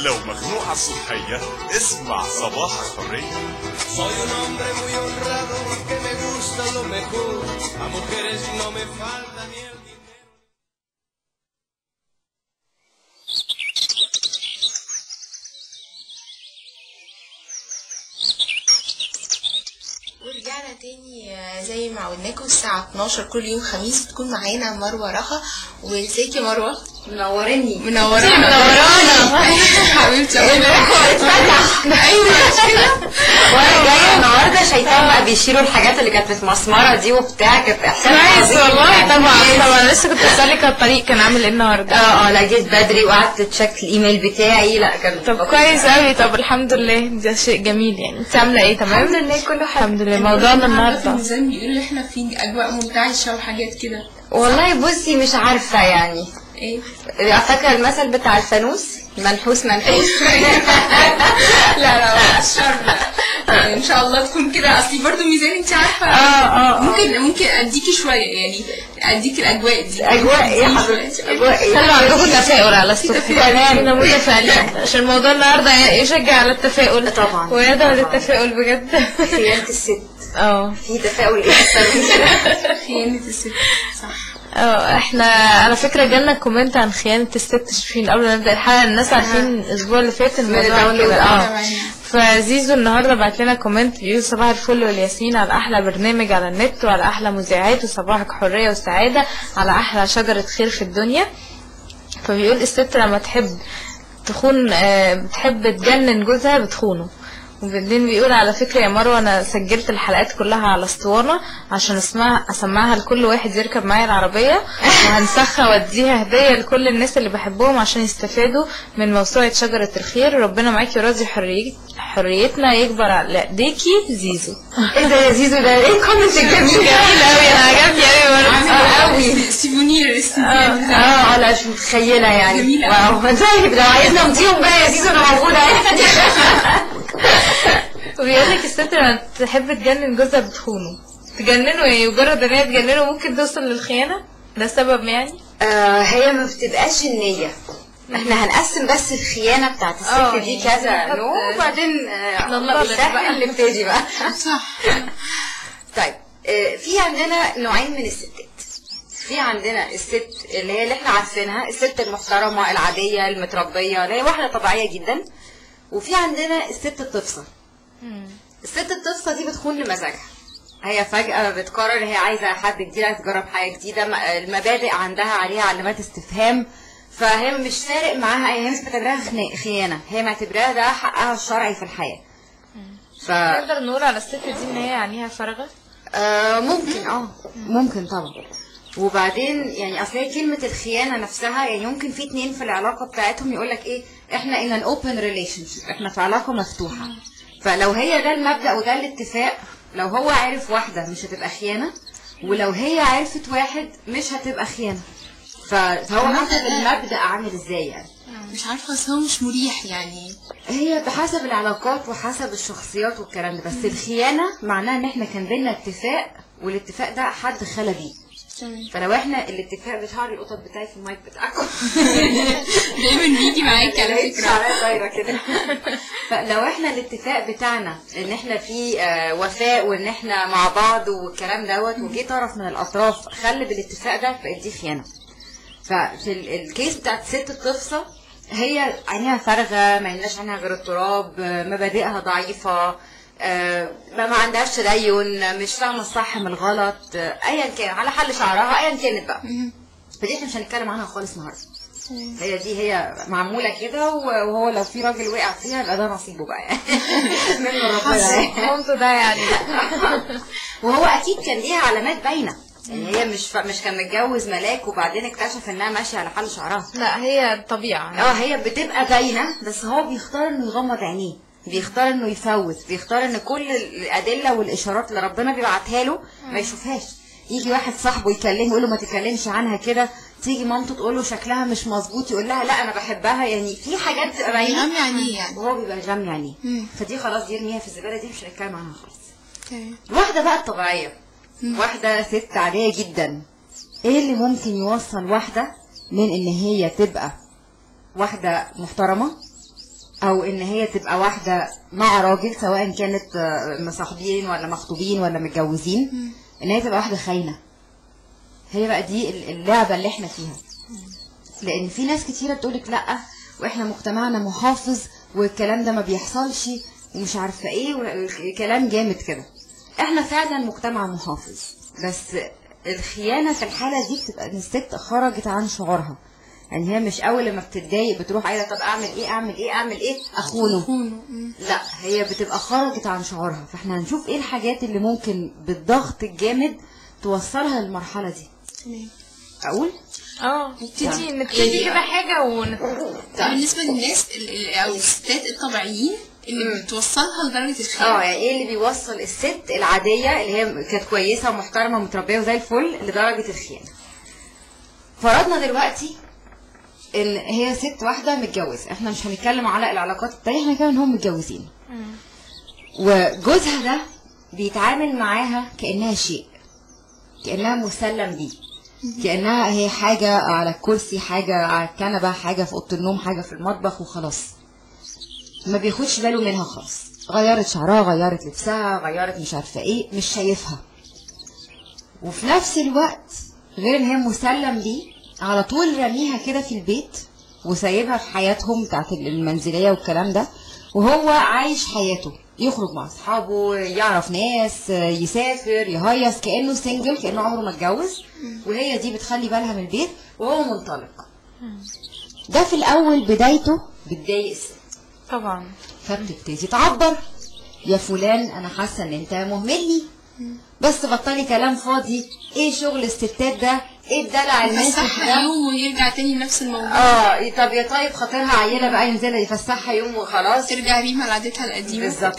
لو مخنوق على الصبحية اسمع صباح حرية Soy un hombre muy honrado que me gusta lo mejor. A mujeres no me falta ni el dinero. ورجعنا تاني آه، زي ما عودناكم الساعة 12 كل يوم خميس بتكون معانا مروة رخا وازيك يا مروة؟ منورني منورانا منورانا حبيبتي وانا جايه النهارده شايفاهم بقى بيشيلوا الحاجات اللي كانت متمسمره دي وبتاع كانت احساس كويس عظيم والله يعني. طبعا طبعا لسه كنت بسألك على الطريق كان عامل ايه النهارده اه اه لا جيت بدري وقعدت تشيك الايميل بتاعي لا كان طب كويس قوي طب الحمد لله ده شيء جميل يعني انت عامله ايه تمام الحمد لله كله حلو الحمد لله موضوعنا النهارده الميزان بيقول احنا في اجواء منتعشة وحاجات كده والله بصي مش عارفه يعني ايه فاكره المثل بتاع الفانوس منحوس منحوس لا لا لا الشر يعني ان شاء الله تكون كده اصلي برضو ميزان انت عارفة اه اه ممكن ممكن اديكي شوية يعني اديكي الاجواء دي اجواء ايه يا حبيبتي اجواء ايه خلوا عندكم تفاؤل على الصبح تمام. احنا متفائلين عشان الموضوع النهارده يشجع على التفاؤل طبعا. ويدعو طبعا. للتفاؤل بجد خيانه الست اه في تفاؤل ايه اكتر من كده خيانة الست صح اه احنا على فكره جالنا كومنت عن خيانه الست شوفين قبل ما نبدا الحلقه الناس عارفين الاسبوع اللي فات الموضوع الداونلود، كده اه. اه فزيزو النهارده بعت لنا كومنت بيقول صباح الفل والياسمين على احلى برنامج على النت وعلى احلى مذيعات وصباحك حريه وسعاده على احلى شجره خير في الدنيا فبيقول الست لما تحب تخون آه، بتحب تجنن جوزها بتخونه وبعدين بيقول على فكرة يا مروة أنا سجلت الحلقات كلها على اسطوانة عشان اسمعها أسمعها لكل واحد يركب معايا العربية وهنسخها واديها هدية لكل الناس اللي بحبهم عشان يستفادوا من موسوعة شجرة الخير ربنا معاكي وراضي حريت حريتنا يكبر على ايديكي زيزو ايه ده يا زيزو ده ايه الكومنت الجميل جميل قوي انا عجبني قوي اه قوي سيفونير اه اه لا مش متخيله يعني جميلة. واو طيب لو عايزنا نضيهم بقى يا زيزو انا موجوده وبيقول لك الست لما تحب تجنن جوزها بتخونه تجننه يعني مجرد ان هي تجننه ممكن توصل للخيانة ده سبب يعني آه هي ما بتبقاش النية احنا هنقسم بس الخيانة بتاعت اه، الست دي يعني كذا نحط- نوع وبعدين آه ننطلق بالسهل بقى. نبتدي بقى صح طيب آه في عندنا نوعين من الستات في عندنا الست اللي هي اللي احنا عارفينها الست المحترمة العادية المتربية اللي هي واحدة طبيعية جدا وفي عندنا الست التفصل الست التفصة دي بتخون لمزاجها هي فجأة بتقرر ان هي عايزة حد جديد عايزة تجرب حاجة جديدة م- المبادئ عندها عليها علامات استفهام فهي مش فارق معاها هي مش بتعتبرها خنا- خيانة هي معتبراها ده حقها الشرعي في الحياة ف نقدر نقول على الست دي ان هي عينيها فارغة آه ممكن اه ممكن طبعا وبعدين يعني اصل هي كلمه الخيانه نفسها يعني ممكن في اتنين في العلاقه بتاعتهم يقول لك ايه احنا in an open relationship احنا في علاقه مفتوحه فلو هي ده المبدا وده الاتفاق لو هو عارف واحده مش هتبقى خيانه ولو هي عرفت واحد مش هتبقى خيانه ف- فهو حسب المبدا عامل ازاي يعني مش عارفة بس هو مش مريح يعني هي بحسب العلاقات وحسب الشخصيات والكلام ده بس الخيانه معناها ان احنا كان بينا اتفاق والاتفاق ده حد خلى بيه فلو احنا الاتفاق بتاع القطط بتاعي في المايك بتاعكم دايما بيجي معاك على لقيت فكرة شعرها طايره كده فلو احنا الاتفاق بتاعنا ان احنا في آه، وفاء وان احنا مع بعض والكلام دوت وجي طرف من الاطراف خلى بالاتفاق ده فدي دي خيانه ففي ال- الكيس بتاعت ست الطفصه هي عينيها فارغه ما عندهاش عينها غير التراب آه، مبادئها ضعيفه آه، ما ما عندهاش تدين مش فاهمه الصح من الغلط آه، ايا كان على حل شعرها ايا كانت بقى فدي احنا مش هنتكلم عنها خالص النهارده هي دي هي معموله كده وهو لو في راجل وقع فيها يبقى ده نصيبه بقى يعني منه ربنا يعني. مامته ده يعني وهو اكيد كان ليها علامات باينه يعني هي مش ف... مش كان متجوز ملاك وبعدين اكتشف انها ماشيه على حل شعرها لا هي طبيعة اه هي بتبقى باينه بس هو بيختار انه يغمض عينيه بيختار انه يفوت بيختار ان كل الادله والاشارات اللي ربنا بيبعتها له ما يشوفهاش يجي واحد صاحبه يكلمه يقول له ما تتكلمش عنها كده تيجي مامته تقول له شكلها مش مظبوط يقول لها لا انا بحبها يعني في حاجات بتبقى باينه غمي عينيه يعني وهو بيبقى غمي عينيه مم. فدي خلاص دي ارميها في الزباله دي مش هنتكلم عنها خالص اوكي الواحدة بقى الطبيعية واحدة ست عادية جدا ايه اللي ممكن يوصل واحدة من ان هي تبقى واحدة محترمة او ان هي تبقى واحده مع راجل سواء كانت آه، مصاحبين ولا مخطوبين ولا متجوزين ان هي تبقى واحده خاينه هي بقى دي ال- اللعبه اللي احنا فيها لان في ناس كتيره بتقولك لا واحنا مجتمعنا محافظ والكلام ده ما بيحصلش ومش عارفه ايه وكلام جامد كده احنا فعلا مجتمع محافظ بس الخيانه في الحاله دي بتبقى ان الست خرجت عن شعورها يعني هي مش اول لما بتتضايق بتروح قايله طب اعمل ايه اعمل ايه اعمل ايه اخونه لا هي بتبقى خرجت عن شعورها فاحنا هنشوف ايه الحاجات اللي ممكن بالضغط الجامد توصلها للمرحله دي تمام اقول اه نبتدي نبتدي كده حاجه ون... بالنسبه للناس ال- ال- او الستات الطبيعيين اللي بتوصلها لدرجه اه الخيانه يعني ايه اللي بيوصل الست العاديه اللي هي كانت كويسه ومحترمه ومتربيه وزي الفل لدرجه الخيانه فرضنا دلوقتي ان هي ست واحده متجوزه احنا مش هنتكلم على العلاقات التانية احنا هنتكلم ان هم متجوزين وجوزها ده بيتعامل معاها كانها شيء كانها مسلم بيه كانها هي حاجه على الكرسي حاجه على الكنبه حاجه في اوضه النوم حاجه في المطبخ وخلاص ما بياخدش باله منها خالص غيرت شعرها غيرت لبسها غيرت مش عارفه ايه مش شايفها وفي نفس الوقت غير ان هي مسلم ليه على طول راميها كده في البيت وسايبها في حياتهم بتاعت المنزليه والكلام ده وهو عايش حياته يخرج مع اصحابه يعرف ناس يسافر يهيص كانه سنجل كانه عمره ما اتجوز وهي دي بتخلي بالها من البيت وهو منطلق ده في الاول بدايته بتضايق الست طبعا فبتبتدي تعبر يا فلان انا حاسه ان انت مهملني بس بطلي كلام فاضي ايه شغل الستات ده ايه الدلع المنسف يفسحها ده يوم ويرجع تاني لنفس الموضوع اه طب يا طيب خاطرها عيله بقى ينزلها يفسحها يوم وخلاص ترجع ريما لعادتها القديمه بالظبط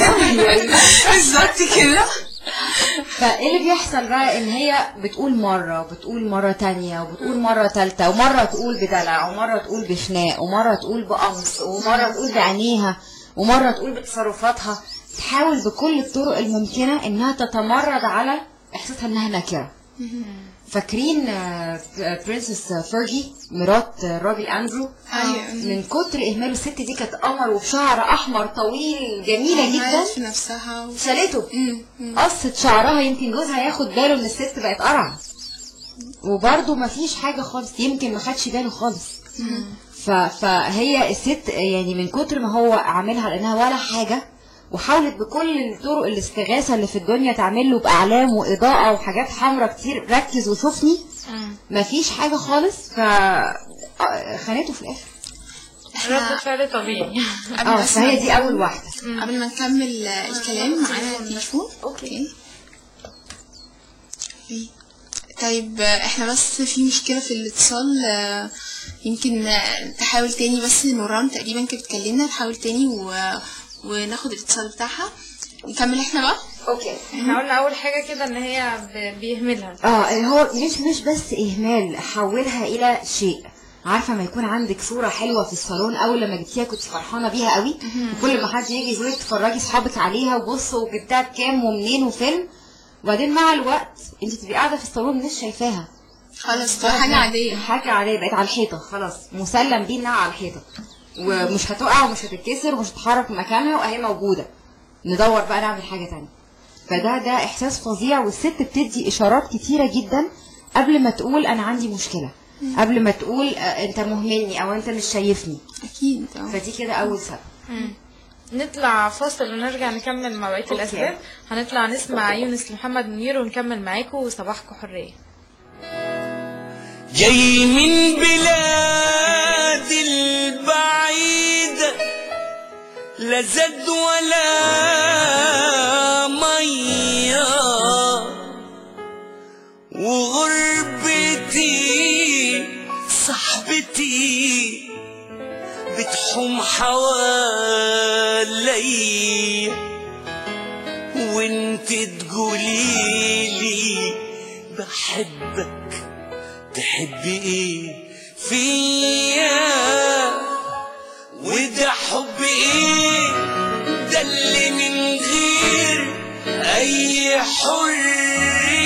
بالظبط كده فايه اللي بيحصل بقى ان هي بتقول مره وبتقول مره تانية وبتقول مره تالتة ومره تقول بدلع ومره تقول بخناق ومره تقول بقمص ومره تقول بعينيها ومره تقول بتصرفاتها تحاول بكل الطرق الممكنه انها تتمرد على احساسها انها نكره فاكرين برنسس فيرجي مرات آه، الراجل اندرو ايوه من كتر اهماله الست دي كانت قمر وبشعر احمر طويل جميله جدا عملت في نفسها و... شالته مم. مم. قصت شعرها يمكن جوزها ياخد باله ان الست بقت قرعه وبرده مفيش حاجه خالص يمكن ما خدش باله خالص ف... فهي الست يعني من كتر ما هو عاملها لانها ولا حاجه وحاولت بكل الطرق الاستغاثه اللي في الدنيا تعمل له باعلام واضاءه وحاجات حمراء كتير ركز وشوفني مفيش حاجه خالص ف آه، خانته في الاخر رد فعل طبيعي قبل اه بس فهي ما دي اول واحده قبل ما نكمل آه، الكلام معانا تليفون اوكي أوكي. طيب آه، احنا بس في مشكلة في الاتصال آه، يمكن آه، تحاول تاني بس نوران تقريبا كانت بتكلمنا نحاول تاني و... وناخد الاتصال بتاعها نكمل احنا بقى اوكي احنا قلنا اول حاجه كده ان هي ب- بيهملها اه هو مش مش بس اهمال حولها الى شيء عارفه ما يكون عندك صوره حلوه في الصالون اول لما جبتيها كنت فرحانه بيها قوي وكل ما حد يجي يزورك تفرجي اصحابك عليها وبصوا جبتها بكام ومنين وفين وبعدين مع الوقت انت تبقي قاعده في الصالون مش شايفاها خلاص بقى حاجة عادية حاجه عاديه بقت على الحيطه خلاص مسلم بيه انها على الحيطه ومش هتقع ومش هتتكسر ومش هتتحرك من مكانها وهي موجوده ندور بقى نعمل حاجه تانية فده ده احساس فظيع والست بتدي اشارات كتيره جدا قبل ما تقول انا عندي مشكله قبل ما تقول آه، انت مهملني او انت مش شايفني اكيد اه فدي كده اول سبب نطلع فاصل ونرجع نكمل مع بقيه الاسباب هنطلع نسمع يونس لمحمد منير ونكمل معاكم وصباحكم حريه جاي من بلاد البعيدة لا زاد ولا مية وغربتي صاحبتي بتحوم حوالي وانت تقوليلي بحبك تحبي ايه فيا وده حب ايه ده اللي من غير اي حريه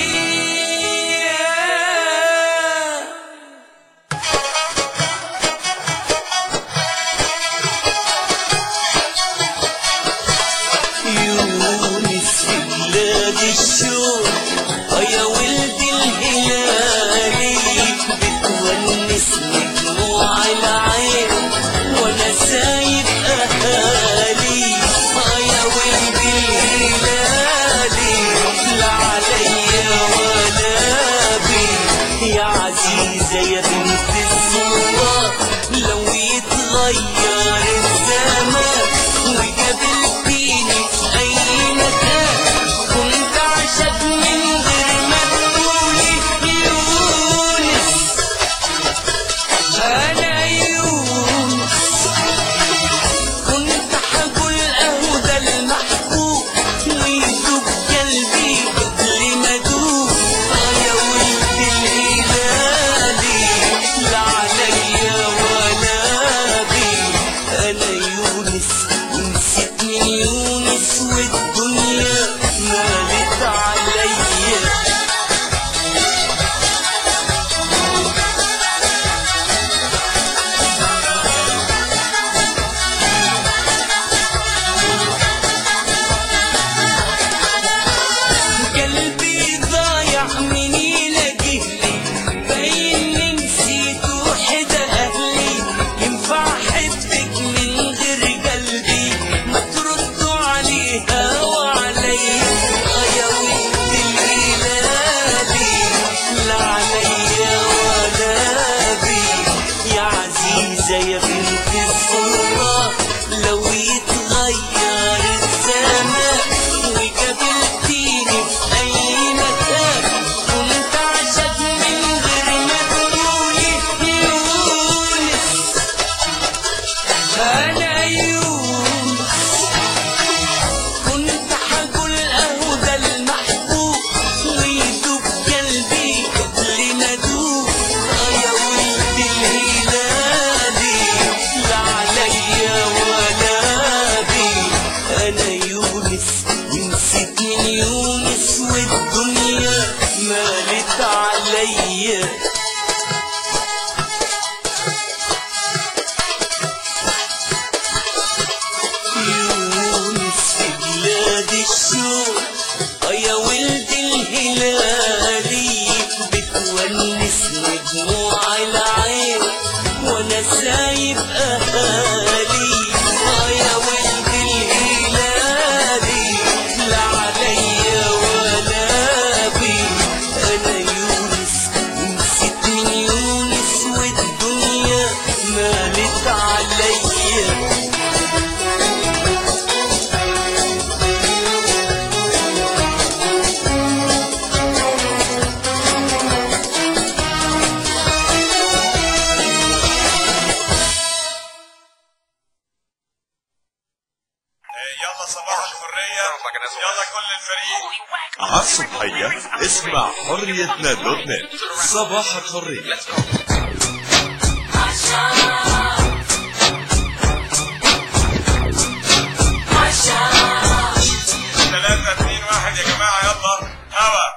ازاي يا بنت السلطان لو يتغير الزمان وقابلتيني في اي مكان كنت عاشق من غير ما تقولي يونس انا يونس كنت حقول اهو ده المحبوب ويدوب قلبي قبل ما ادوب يا ولد الهلالي لا عليا ولا بي انا يونس ونسيت من يونس والدنيا مالت عليا يونس في بلاد الشوق آه يا ولد الهلالي بتونسني دموع العين وانا سايب اهالي آه يا ولد الهلالي لا عليا ولا بي انا يونس نسيت من يونس والدنيا مالت عليا يلا صباح الحرية يلا كل الفريق الصبحية اسمع حريتنا دوت نت صباح الحرية ثلاثة اثنين واحد يا جماعة يلا هوا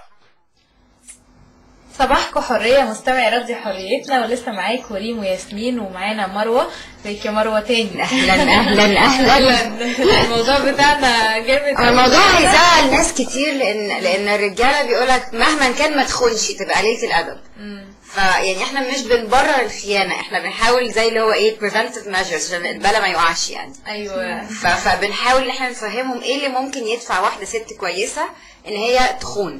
صباحكم حرية مستمعي راديو حريتنا ولسه معاكم ريم وياسمين ومعانا مروة ازيك يا مروة تاني اهلا اهلا اهلا الموضوع بتاعنا جامد هو الموضوع هيزعل ناس كتير لان لان الرجاله بيقولك مهما كان ما تخونش تبقى قليله الادب فيعني احنا مش بنبرر الخيانه احنا بنحاول زي اللي هو ايه preventive measures عشان البلا ما يقعش يعني ايوه ف- فبنحاول ان احنا نفهمهم ايه اللي ممكن يدفع واحده ست كويسه ان هي تخون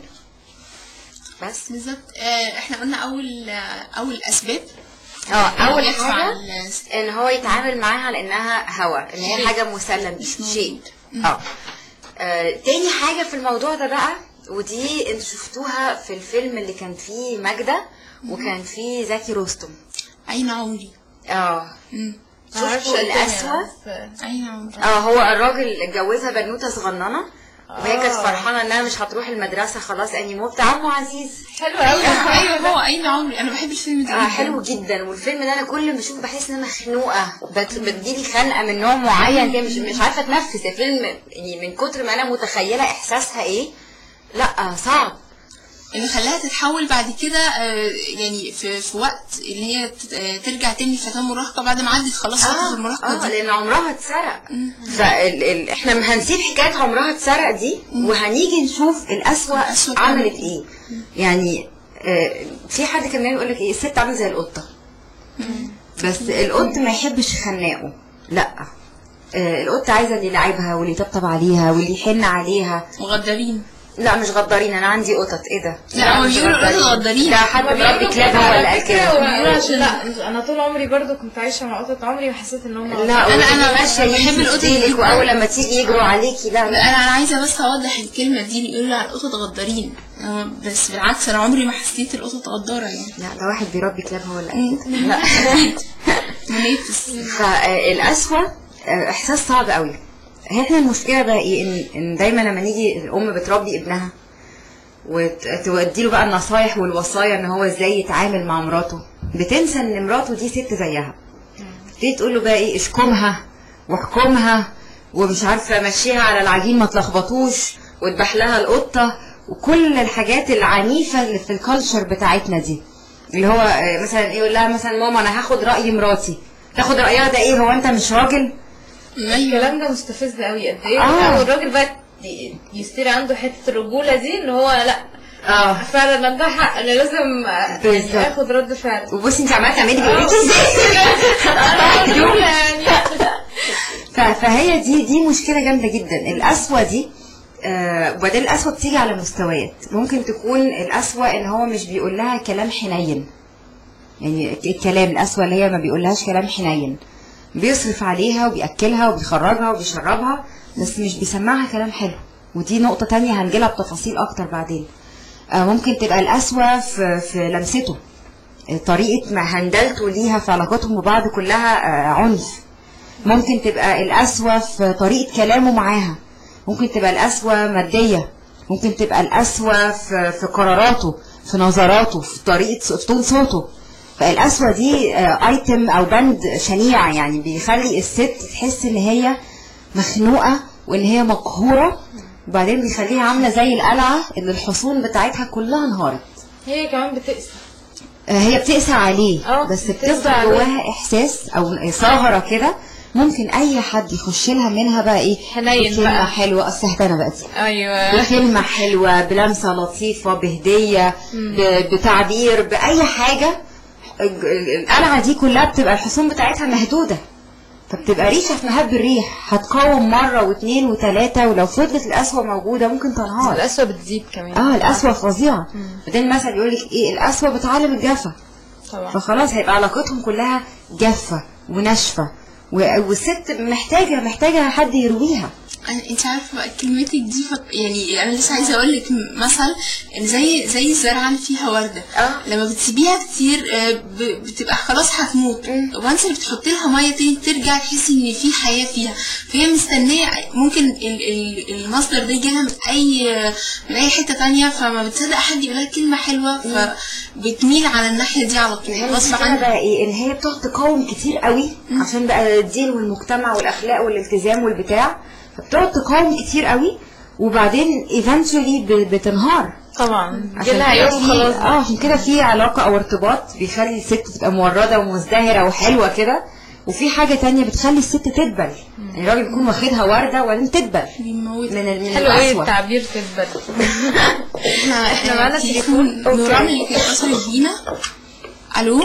بس بالظبط آه، احنا قلنا اول آه، اول اسباب اه اول يدفع حاجه ال- ان هو يتعامل معاها لانها هوا ان هي شيء. حاجه مسلم مش بيه شيء موجود. اه آه، تاني حاجه في الموضوع ده بقى ودي انتوا شفتوها في الفيلم اللي كان فيه ماجدة وكان فيه زكي رستم اين عمري اه مم. معرفش شفتوا الدنيا الأسوأ بس- اين عمري اه هو الراجل اتجوزها بنوته صغننه وهي كانت آه. فرحانه انها مش هتروح المدرسه خلاص اني موت عمو عزيز حلو قوي ايوه هو اين عمري انا بحب الفيلم ده اه جداً. حلو جدا والفيلم ده انا كل ما بشوفه بحس ان انا مخنوقه بت- بتجيلي خنقه من نوع معين كده مش مش عارفه اتنفس الفيلم يعني من كتر ما انا متخيله احساسها ايه لا صعب اللي خلاها تتحول بعد كده آه، يعني في, في وقت اللي هي ت- آه، ترجع تاني فتاة مراهقة بعد ما عدت خلاص فترة المراهقة اه دي لان عمرها اتسرق فال... ال... احنا هنسيب حكايه عمرها اتسرق دي وهنيجي نشوف الاسوأ الأسوأ عملت كمان. ايه يعني آه في حد كان يقول لك ايه الست عامله زي القطه بس القط ما يحبش خناقه لا آه القط عايزه اللي يلعبها واللي يطبطب عليها واللي يحن عليها مغدرين لا مش غدارين انا عندي قطط ايه ده لا، هو مش بيقولوا القطط غدارين. لا حد مربي كلاب هو اللي قال كده بيقولوا عشان لا انا طول عمري برضو كنت عايشه مع قطط عمري وحسيت ان هم لا أنا- أنا أنا ماشية بحب بحب القطط القطط جداً. واول لما تيجي يجروا عليكي لا لا لا انا انا عايزه بس اوضح الكلمه دي اللي يقولوا على القطط غدارين هو بس بالعكس انا عمري ما حسيت القطط غداره يعني لا ده واحد بيربي كلاب هو اللي قال كده لا منافس فالأسوأ إحساس صعب قوي احنا المشكلة بقى ايه ان, إن دايما لما نيجي الأم بتربي ابنها وتودي له بقى النصايح والوصايا ان هو ازاي يتعامل مع مراته بتنسى ان مراته دي ست زيها تبتدي تقول له بقى ايه اشكمها واحكمها ومش عارفه مشيها على العجين ما تلخبطوش واذبح لها القطه وكل الحاجات العنيفه اللي في الكالتشر بتاعتنا دي اللي هو آه، مثلا ايه يقول لها مثلا ماما انا هاخد راي مراتي تاخد رايها ده ايه هو انت مش راجل ايوه الكلام ده مستفز قوي قد ايه آه. آه. الراجل بقى ي- يصير عنده حته الرجوله دي ان هو لا اه فعلا عندها حق انا لازم آه، بالظبط. يعني اخد رد فعل وبصي انت عماله تعملي بايديكي ازاي هتقطعي هدومي. يعني ف- فهي دي دي مشكله جامده جدا القسوه دي آه، وبعدين القسوه بتيجي على مستويات ممكن تكون القسوه ان هو مش بيقول لها كلام حنين يعني الكلام القسوة اللي هي ما بيقولهاش كلام حنين بيصرف عليها وبيأكلها وبيخرجها وبيشربها بس مش بيسمعها كلام حلو ودي نقطة تانية هنجيلها بتفاصيل أكتر بعدين آه، ممكن تبقى القسوة في, في لمسته آه، طريقة ما هندلته ليها في علاقاتهم ببعض كلها آه، عنف ممكن تبقى القسوة في طريقة كلامه معاها ممكن تبقى القسوة مادية ممكن تبقى القسوة في, في قراراته في نظراته في طريقة في تون صوته فالقسوة دي ايتم او بند شنيع يعني بيخلي الست تحس ان هي مخنوقة وان هي مقهورة وبعدين بيخليها عاملة زي القلعة اللي الحصون بتاعتها كلها انهارت هي كمان بتقسى آه، هي بتقسى عليه اه، بس بتقسى بتفضل عليه. جواها احساس او ثغره كده ممكن اي حد يخش لها منها بقى ايه حنين بكلمه بقى. حلوه استهتانه بقى دي ايوه بكلمه حلوه بلمسه لطيفه بهديه ب- بتعبير باي حاجه الج- القلعه دي كلها بتبقى الحصون بتاعتها مهدوده فبتبقى ريشه في مهب الريح هتقاوم مره واثنين وثلاثه ولو فضلت القسوه موجوده ممكن تنهار القسوة بتزيد كمان اه القسوه فظيعه بعدين مثلا يقول لك ايه القسوه بتعلم الجفا طبعا فخلاص هيبقى علاقتهم كلها جافة وناشفة و- والست محتاجة محتاجة حد يرويها أنا انت عارفه بقى كلمتك دي فك... يعني انا لسه عايزه اقول لك مثل ان زي زي الزرعه اللي فيها ورده اه. لما بتسيبيها كتير آه، ب... بتبقى خلاص هتموت وانس اللي بتحطي لها ميه تاني ترجع تحسي ان في حياه فيها فهي مستنيه ممكن ال... ال... المصدر ده يجيلها من اي من اي حته تانية فما بتصدق حد يقول لها كلمه حلوه فبتميل على الناحيه دي على طول غصب المشكلة عنها بقى ايه ان هي بتقعد تقاوم كتير قوي عشان بقى الدين والمجتمع والاخلاق والالتزام والبتاع فبتقعد تقاوم كتير قوي وبعدين eventually ب- بتنهار طبعا عشان جيلها كده يوم في- خلاص اه عشان كده في علاقة او ارتباط بيخلي الست تبقى مورده ومزدهرة وحلوة كده وفي حاجة تانية بتخلي الست تدبل يعني الراجل يكون واخدها وردة وبعدين تدبل بيموت من ال- من حلو ايه القسوة التعبير تدبر احنا احنا معانا تليفون تليفون. نوران اللي كانت اتصلت بينا الو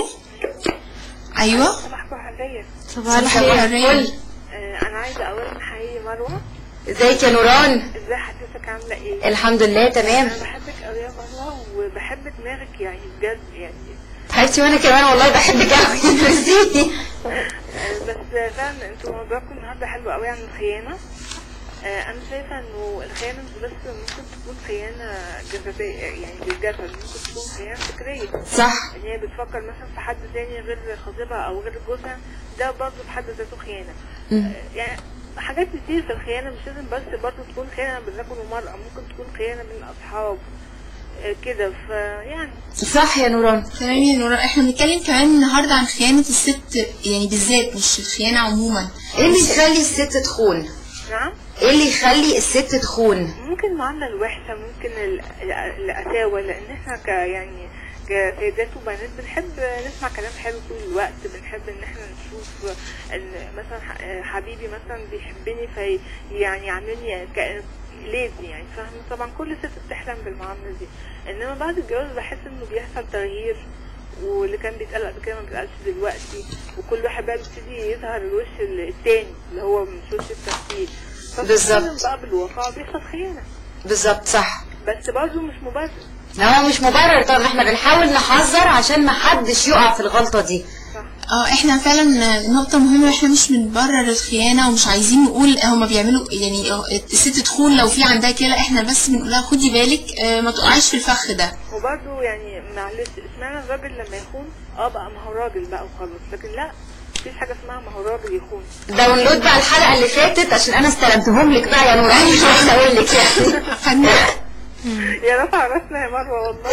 ايوه صباحكم حرية صباح صباح الخير الخير آه أنا عايزة أولا أحيي مروة ازيك يا نوران إزاي حضرتك عاملة إيه؟ الحمد لله تمام أنا بحبك أوي يا مروة وبحب دماغك يعني بجد يعني حبيبتي وانا كمان والله بحبك قوي ميرسي آه بس فعلا انتوا موضوعكم النهاردة حلو أوي عن الخيانة آه أنا شايفة إنه الخيانة مش بس ممكن تكون خيانة جسدية يعني بالجسد ممكن تكون خيانة فكرية صح ان هي بتفكر مثلا في حد تاني غير خطيبها او غير جوزها ده برضه بحد ذاته خيانه آه، يعني حاجات كتير في الخيانه مش لازم بس برضه تكون خيانه بين رجل ومرأة ممكن تكون خيانه بين اصحاب آه، كده فيعني صح يا نوران تمام يا نوران احنا بنتكلم كمان النهارده عن خيانة الست يعني بالذات مش الخيانة عموما ايه اللي يخلي الست تخون نعم ايه اللي يخلي الست تخون ممكن المعاملة الوحشة ممكن ال- ال- القساوة لأن احنا ك يعني كسيدات وبنات بنحب نسمع كلام حلو طول الوقت بنحب ان احنا نشوف ان مثلا ح- حبيبي مثلا بيحبني في يعني يعاملني ك ليدي يعني فاهم طبعا كل ست بتحلم بالمعاملة دي انما بعد الجواز بحس انه بيحصل تغيير واللي كان بيتقال قبل كده ما بيتقالش دلوقتي وكل واحد بقى بيبتدي يظهر الوش التاني اللي هو مش وش التمثيل بالظبط. فبتتكلم بقى بالواقع بيحصل خيانة بالظبط صح بس برضه مش مبرر لا هو مش مبرر طبعا احنا بنحاول نحذر عشان ما حدش يقع في الغلطه دي اه احنا فعلا نقطة مهمة احنا مش بنبرر الخيانة ومش عايزين نقول هما بيعملوا يعني الست تخون لو في عندها كده احنا بس بنقول لها خدي بالك اه، ما تقعيش في الفخ ده وبرضه يعني معلش اشمعنى الراجل لما يخون اه بقى ما هو راجل بقى وخلاص لكن لا مفيش حاجة اسمها ما هو راجل يخون داونلود بقى الحلقه اللي فاتت عشان انا استلمتهم لك بقى يا نوران مش عايزه اقول لك يعني خدنا يا رفع راسنا يا مروة والله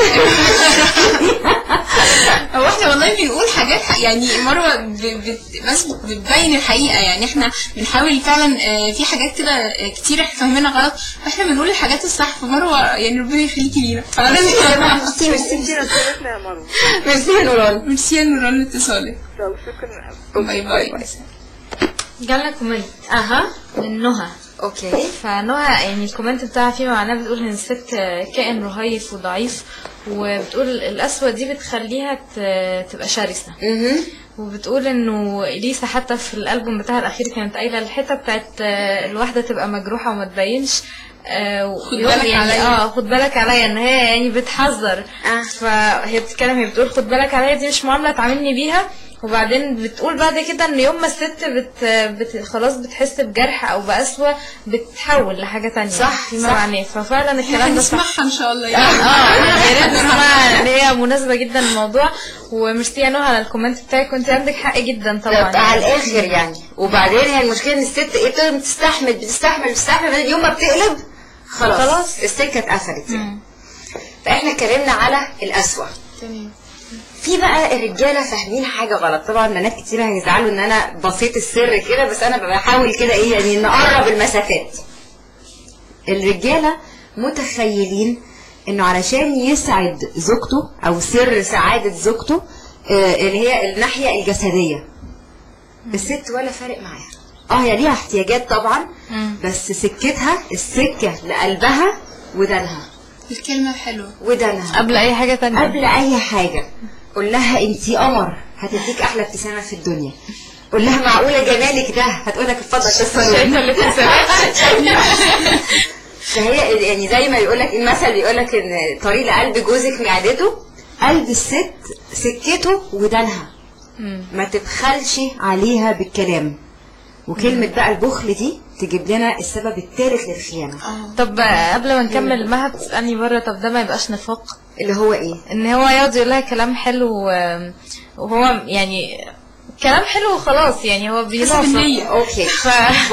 هو احنا والله بنقول حاجات يعني مروه ب- بت- بس بتبين الحقيقه يعني احنا بنحاول فعلا اه، في حاجات كده اه، كتير احنا فاهمينها غلط فاحنا بنقول الحاجات الصح فمروه يعني ربنا يخليكي لينا فلازم ميرسي ميرسي دي رسالتنا يا مروة ميرسي يا نوران ميرسي يا نوران لاتصالك طب شكرا باي باي جالنا كومنت اها من نهى اوكي فنهى يعني الكومنت بتاعها فيه معناه بتقول ان الست كائن رهيف وضعيف وبتقول القسوة دي بتخليها ت- تبقى شرسة اها وبتقول انه اليسا حتى في الالبوم بتاعها الاخير كانت قايله الحته بتاعت آه، الواحده تبقى مجروحه وما تبينش آه خد يقول بالك يعني عليا. اه خد بالك عليا ان هي يعني بتحذر آه. فهي بتتكلم هي بتقول خد بالك عليا دي مش معامله تعاملني بيها وبعدين بتقول بعد كده ان يوم ما الست بت, بت خلاص بتحس بجرح او بقسوه بتتحول لحاجه تانية صح، فيما صح. معناه ففعلا الكلام ده صح هنسمعها ان شاء الله يعني اه يا ريت نسمعها ان هي مناسبه جدا للموضوع وميرسي يا نهى على الكومنت بتاعك كنت عندك حق جدا طبعا طب على الاخر يعني وبعدين هي المشكله ان الست ايه بتقدر تستحمل بتستحمل بتستحمل بعدين يوم ما بتقلب خلاص خلاص. السكه اتقفلت يعني فاحنا اتكلمنا على القسوه تمام في بقى الرجاله فاهمين حاجه غلط طبعا بنات كتير هيزعلوا ان انا بسيط السر كده بس انا بحاول كده ايه يعني نقرب المسافات الرجاله متخيلين انه علشان يسعد زوجته او سر سعاده زوجته آه، اللي هي الناحيه الجسديه الست ولا فارق معاها اه هي ليها احتياجات طبعا بس سكتها السكه لقلبها ودانها الكلمة الحلوة ودانها قبل اي حاجه تانية قبل اي حاجه قول لها انتي قمر هتديك احلى ابتسامه في الدنيا قول لها معقوله جمالك ده هتقول لك اتفضل شايفه اللي فهي يعني زي ما بيقول لك المثل بيقول لك ان طريق لقلب جوزك معدته قلب الست سكته ودانها ما تبخلش عليها بالكلام وكلمة بقى البخل دي تجيب لنا السبب الثالث للخيانة طب قبل ما نكمل مها بتسالني بره طب ده ما يبقاش نفاق اللي هو ايه؟ ان هو يقعد يقول لها كلام حلو و- وهو يعني كلام حلو وخلاص يعني هو بينافق بالنية. اوكي ف...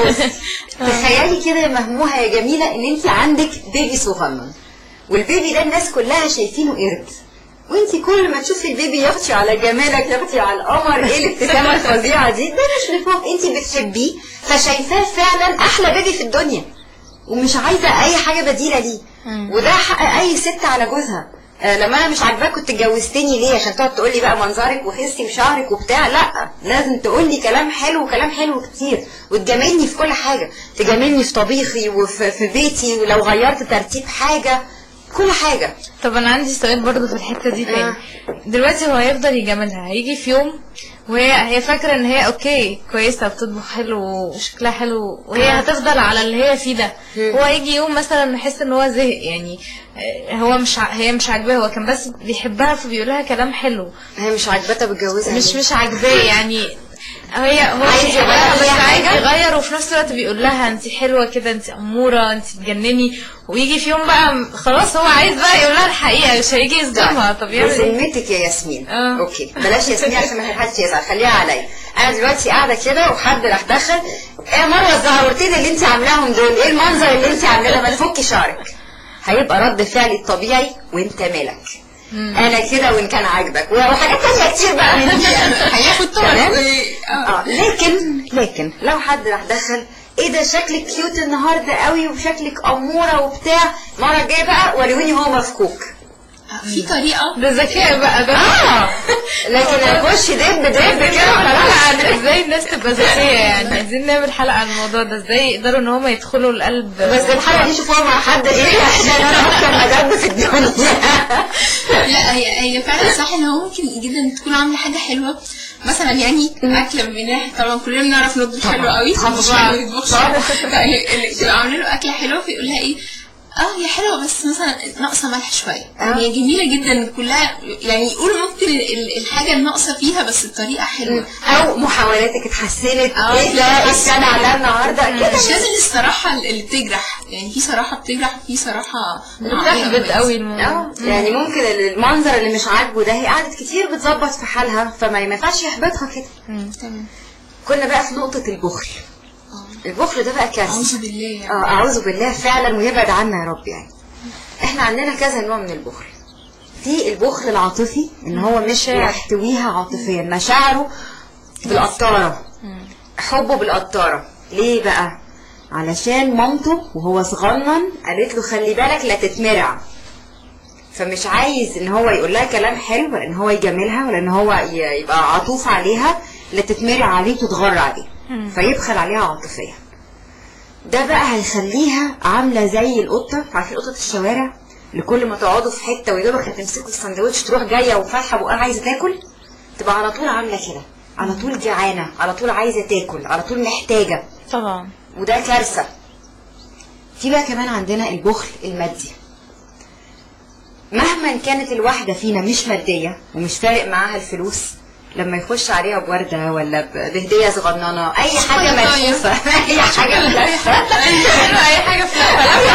تخيلي كده يا مهموها يا جميلة ان انت عندك بيبي صغنن والبيبي ده الناس كلها شايفينه قرد وانت كل ما تشوفي البيبي يغطي على جمالك يغطي على القمر ايه الابتسامة الفظيعة دي ده مش نفاق انت بتحبيه فشايفاه فعلا احلى بيبي في الدنيا ومش عايزة اي حاجة بديلة ليه وده حق اي ست على جوزها آه، لما انا مش عاجباك كنت اتجوزتني ليه عشان تقعد تقولي بقى منظرك وخسي وشعرك وبتاع لا لازم تقولي كلام حلو وكلام حلو كتير وتجاملني في كل حاجه تجاملني في طبيخي وفي في بيتي ولو غيرت ترتيب حاجه كل حاجه طب انا عندي سؤال برضو في الحته دي تاني آه. دلوقتي هو هيفضل يجاملها هيجي في يوم وهي هي فاكره ان هي اوكي كويسه بتطبخ حلو وشكلها حلو وهي هتفضل على اللي هي فيه ده هو هيجي يوم مثلا يحس ان هو زهق يعني آه، هو مش ع... هي مش عاجباه هو كان بس بيحبها فبيقول لها كلام حلو هي مش عاجبتها بتجوزها مش ليه؟ مش عاجباه يعني هي هو عايز بيحبها يغير بس أي عايز حاجة؟ يغير وفي نفس الوقت بيقول لها انت حلوه كده انت اموره انت تجنني ويجي في يوم بقى خلاص هو عايز بقى يقول لها الحقيقه مش هيجي يصدمها طب يعمل ايه؟ بذمتك يا ياسمين آه. اوكي بلاش ياسمين عشان ما حدش يزعل خليها عليا انا دلوقتي قاعده كده وحد راح دخل ايه يا مروه الزهرتين اللي انت عاملاهم دول ايه المنظر اللي انت عاملاه ده؟ ما تفكي شعرك هيبقى رد فعلي الطبيعي وانت مالك انا كده وان كان عاجبك وحاجات تانية كتير بقى من دي يعني. هياخد طبعا تمام؟ اه اه لكن لكن لو حد راح دخل ايه ده شكلك كيوت النهارده قوي وشكلك اموره وبتاع المره الجايه بقى وريوني هو مفكوك في طريقة ده ذكاء بقى ده اه لكن اخش دب دب كده حلقة خلاص عن ازاي الناس تبقى ذكية يعني عايزين نعمل حلقة عن الموضوع ده ازاي يقدروا ان هم يدخلوا القلب بس الحلقه دي شوفوها مع حد غيري عشان انا اكتر مجد في الدنيا لا هي هي فعلا صح ان هو ممكن جدا تكون عامله حاجه حلوه مثلا يعني اكله بناح طبعا كلنا بنعرف نطبخ حلو قوي طبعاً. مش ما بيطبخش يعني تبقى عامله له اكله حلوه فيقول لها ايه اه هي حلوه بس مثلا ناقصه ملح شويه يعني هي جميله جدا كلها يعني يقولوا ممكن ال- ال- الحاجه الناقصه فيها بس الطريقه حلوه او محاولاتك اتحسنت اه ايه ده السنه على النهارده كده مش لازم الصراحه اللي بتجرح يعني في صراحه بتجرح وفي صراحه بتحبط قوي الموضوع اه يعني ممكن المنظر اللي مش عاجبه ده هي قعدت كتير بتظبط في حالها فما ينفعش يحبطها كده تمام كنا بقى في نقطة البخل البخل ده بقى كارثة اعوذ بالله يعني. اه اعوذ بالله فعلا ويبعد عنا يا رب يعني احنا عندنا كذا نوع من البخل في البخل العاطفي ان هو مش مشاعر. بيحتويها عاطفيا مشاعره بالقطارة حبه بالقطارة ليه بقى علشان مامته وهو صغنن قالت له خلي بالك لا تتمرع فمش عايز ان هو يقول لها كلام حلو ولا ان هو يجاملها ولا ان هو ي- يبقى عطوف عليها لا تتمرع عليه وتتغر عليه فيبخل عليها عاطفيا ده بقى هيخليها عامله زي القطه عارفين قطه الشوارع اللي كل ما تقعدوا في حته ويدوبك هتمسكوا السندوتش تروح جايه وفاتحه بقها عايزه تاكل تبقى على طول عامله كده على طول جعانه على طول عايزه تاكل على طول محتاجه طبعا وده كارثه في بقى كمان عندنا البخل المادي مهما كانت الواحدة فينا مش مادية ومش فارق معاها الفلوس لما يخش عليها بوردة ولا ب- بهدية صغننة أي حاجة شوكولاتاية. ملفوفة أي حاجة ملفوفة اي حاجه في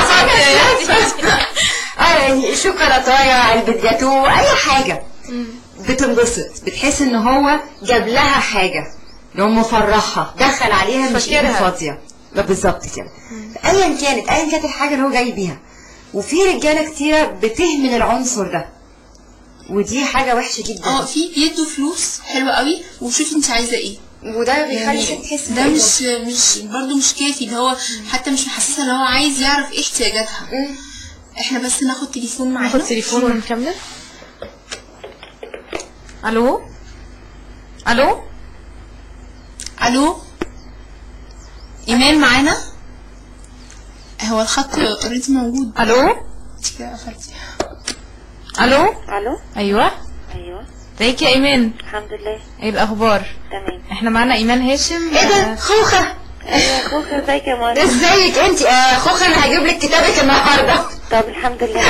اه يعني شوكولاتايه علبة جاتو اي حاجة بتنبسط بتحس ان هو جاب لها حاجة لو مفرحها دخل عليها مش ايده فاكرها. فاضية لا بالظبط كده ايا كانت ايا كانت الحاجة اللي هو جاي بيها وفي رجالة كتيرة بتهمل العنصر ده ودي حاجة وحشة اه جدا في بيدوا فلوس حلوة قوي وشوفي انت عايزة ايه وده بيخلي يعني الست تحس ده بإيه مش مش برضه مش كافي اللي هو حتى مش محسسها ان هو عايز يعرف ايه احتياجاتها مم. احنا بس ناخد تليفون معانا ناخد تليفون ونكمل الو الو الو ايمان معانا هو الخط اوريدي موجود الو انت كده قفلتي الو الو ايوه ايوه ازيك يا ايمان الحمد لله ايه الاخبار تمام احنا معانا ايمان هاشم ايه ده خوخة ايوه خوخة ازيك يا ماما ازيك انت آه خوخة انا هجيب لك كتابك النهارده طب الحمد لله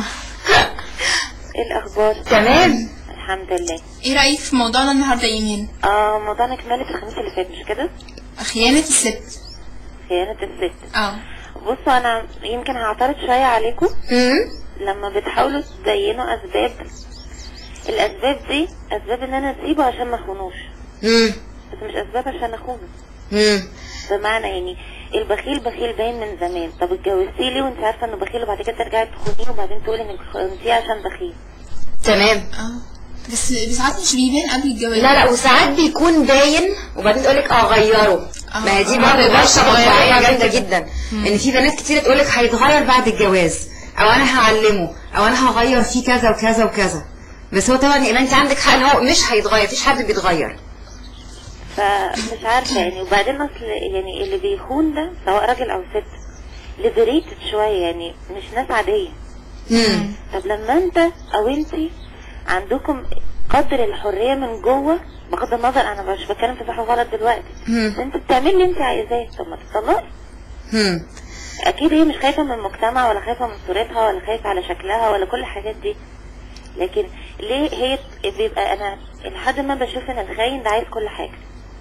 ايه الاخبار تمام الحمد لله ايه رايك في موضوعنا النهارده يا ايمان اه موضوعنا كمالة الخميس اللي فات مش كده خيانه الست خيانة الست اه بصوا انا يمكن هعترض شوية عليكم مم. لما بتحاولوا تبينوا اسباب الاسباب دي اسباب ان انا اسيبه عشان ما اخونوش مم. بس مش اسباب عشان اخونه مم. بمعنى يعني البخيل بخيل باين من زمان طب اتجوزتيه ليه وانت عارفه انه بخيل وبعد كده ترجعي تخونيه وبعدين تقولي انك خنتيه عشان بخيل تمام اه بس ساعات مش بيبان قبل الجواز لا لا وساعات بيكون باين وبعدين تقول لك اه غيره آه. ما هي دي آه، برضه ما يقدرش ورشه يغيره مطبعيه بعد جامده كده. جدا ان في بنات كتير تقول لك هيتغير بعد الجواز او انا هعلمه او انا هغير فيه كذا وكذا وكذا بس هو طبعا يبقى انت عندك حق ان هو مش هيتغير مفيش حد بيتغير فمش عارفه يعني وبعدين اصل يعني اللي بيخون ده سواء راجل او ست ليبريتد شويه يعني مش ناس عاديه مم. طب لما انت او انت عندكم قدر الحريه من جوه بغض النظر انا مش بتكلم في صح وغلط دلوقتي مم. انت بتعملي اللي انت عايزاه طب ما تطلقي مم. اكيد هي مش خايفه من المجتمع ولا خايفه من صورتها ولا خايفه على شكلها ولا كل الحاجات دي لكن ليه هي بيبقى انا لحد ما بشوف ان الخاين ده عايز كل حاجه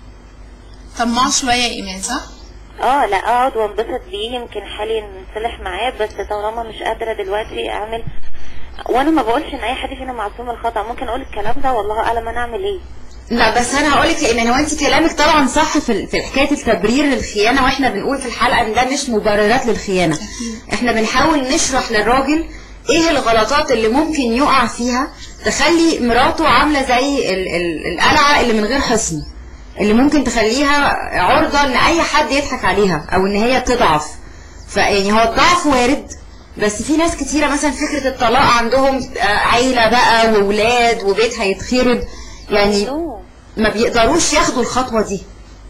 طماع شويه يا ايمان صح اه لا اقعد وانبسط بيه يمكن حالي نصلح معاه بس طالما مش قادره دلوقتي اعمل وانا ما بقولش ان اي حد فينا معصوم من الخطا ممكن اقول الكلام ده والله اعلم انا اعمل ايه لا بس انا هقول لك يا ايمان هو انت كلامك طبعا صح في ال- في حكايه التبرير للخيانه واحنا بنقول في الحلقه ان ده مش مبررات للخيانه احنا بنحاول نشرح للراجل ايه الغلطات اللي ممكن يقع فيها تخلي مراته عامله زي ال- ال- القلعه اللي من غير حصن اللي ممكن تخليها عرضه ان اي حد يضحك عليها او ان هي تضعف فيعني هو الضعف وارد بس في ناس كتيرة مثلا فكرة الطلاق عندهم آه، عيلة بقى وولاد وبيت هيتخرب يعني نو. ما بيقدروش ياخدوا الخطوة دي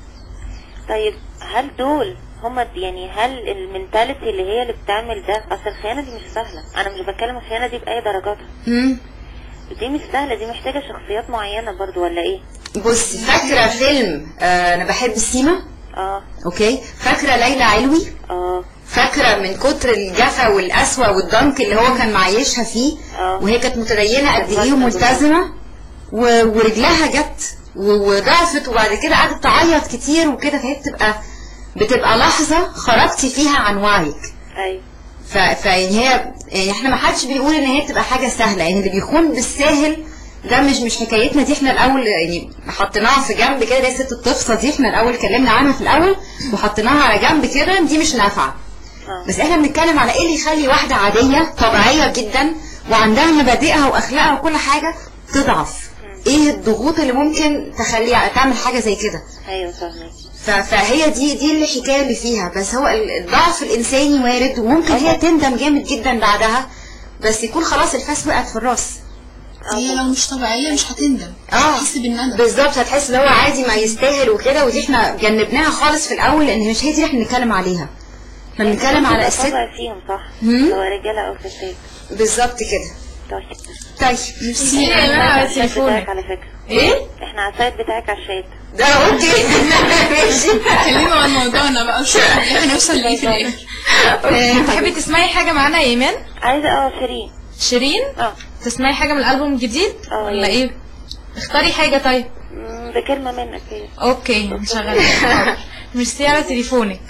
طيب هل دول هما يعني هل المنتاليتي اللي هي اللي بتعمل ده اصل الخيانه دي مش سهله انا مش بتكلم الخيانه دي باي درجاتها مم. دي مش سهله دي محتاجه شخصيات معينه برضو ولا ايه بص فاكرة فيلم آه انا بحب السيما اه اوكي فاكرة ليلى علوي اه فاكرة من كتر الجفا والقسوة والضنك اللي هو كان معيشها فيه آه. وهي كانت متدينة قد ايه بالظبط. وملتزمة و- ورجلها جت و- وضعفت وبعد كده قعدت تعيط كتير وكده فهي بتبقى بتبقى لحظة خرجتي فيها عن وعيك ايوه ف... فيعني هي يعني احنا ما حدش بيقول ان هي بتبقى حاجه سهله يعني اللي بيخون بالساهل ده مش مش حكايتنا دي احنا الاول يعني حطيناها في جنب كده دي ست التفصه دي احنا الاول اتكلمنا عنها في الاول وحطيناها على جنب كده دي مش نافعه اه بس احنا بنتكلم على ايه اللي يخلي واحده عاديه طبيعيه جدا وعندها مبادئها واخلاقها وكل حاجه تضعف ايه الضغوط اللي ممكن تخليها تعمل حاجه زي كده ايوه فاهمك ف- فهي دي دي الحكايه اللي فيها بس هو ال- الضعف الانساني وارد وممكن هي تندم جامد جدا بعدها بس يكون خلاص الفاس وقعت في الراس هي لو مش طبيعيه مش هتندم اه هتحس بالندم بالظبط هتحس ان هو عادي ما يستاهل وكده ودي احنا جنبناها خالص في الاول لان مش هي دي اللي احنا بنتكلم عليها احنا بنتكلم على الست طبع فيهم صح مم. سواء رجاله او ستات بالظبط كده طيب طيب ميرسي لا، على الشات تليفونك. بتاعك على فكره ايه احنا على السايت بتاعك على الشات ده اوكي ماشي كلمة عن موضوعنا بقى شو هنوصل ليه في الاخر آه، تحبي تسمعي حاجة معانا يا ايمان عايزة اه شيرين شيرين اه تسمعي حاجة من الألبوم الجديد اه، ولا يا ايه اختاري حاجة طيب مم، ده كلمة منك هي اوكي نشغلها ميرسي على تليفونك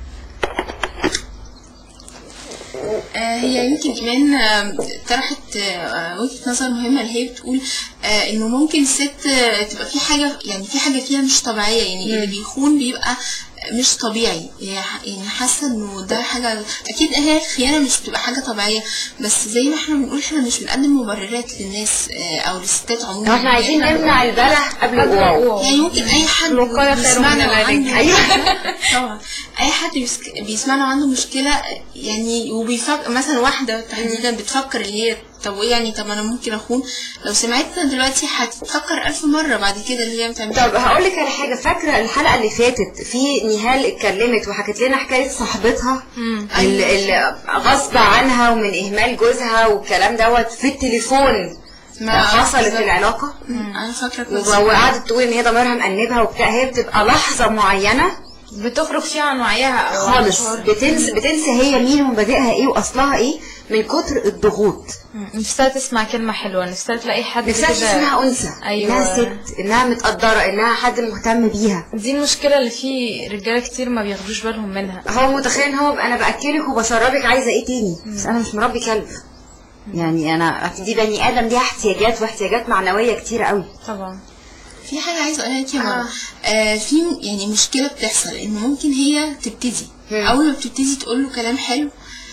آه، هي يمكن كمان آه، طرحت آه، وجهة نظر مهمة اللي هي بتقول آه، انه ممكن الست آه، تبقى في حاجة يعني في حاجة فيها مش طبيعية يعني اللي بيخون بيبقى مش طبيعي هي ح- يعني حاسة انه ده حاجة اكيد هي الخيانة مش بتبقى حاجة طبيعية بس زي ما احنا بنقول احنا مش بنقدم مبررات للناس آه، او للستات عموما لو احنا عايزين يعني نمنع البلح قبل الواو يعني ممكن اي حد الوقاية خير من بيسمعنا العلاج. وعنده أيوة. طبعا اي حد بيسك- بيسمعنا وعنده مشكله يعني وبيفكر مثلا واحده تحديدا بتفكر اللي هي طب وايه يعني طب انا ممكن اخون لو سمعتنا دلوقتي هتفكر الف مره بعد كده اللي هي بتعمل طب هقول لك على حاجه فاكره الحلقه اللي فاتت في نهال اتكلمت وحكت لنا حكايه صاحبتها اللي غصب عنها ومن اهمال جوزها والكلام دوت في التليفون ما- حصلت بالظبط. العلاقه مم، انا فاكره كويس و- وقعدت تقول ان هي ضميرها مأنبها وبتاع هي بتبقى لحظه معينه بتخرج فيها عن وعيها او عن خالص شعور. بتنسى بتنسى هي مين ومبادئها ايه واصلها ايه من كتر الضغوط مم، نفسها تسمع كلمة حلوة نفسها تلاقي حد نفسها كده- تحس انها انثى أيوة. انها ست انها متقدره انها حد مهتم بيها دي المشكلة اللي في رجالة كتير ما بياخدوش بالهم منها هو متخيل ان هو انا باكلك وبشربك عايزه ايه تاني بس انا مش مربي كلب يعني انا دي بني ادم ليها احتياجات واحتياجات معنويه كتيره قوي طبعا في حاجة عايزة أقولها لك يا ماما آه في يعني مشكلة بتحصل إن ممكن هي تبتدي مم. أول ما بتبتدي تقول له كلام حلو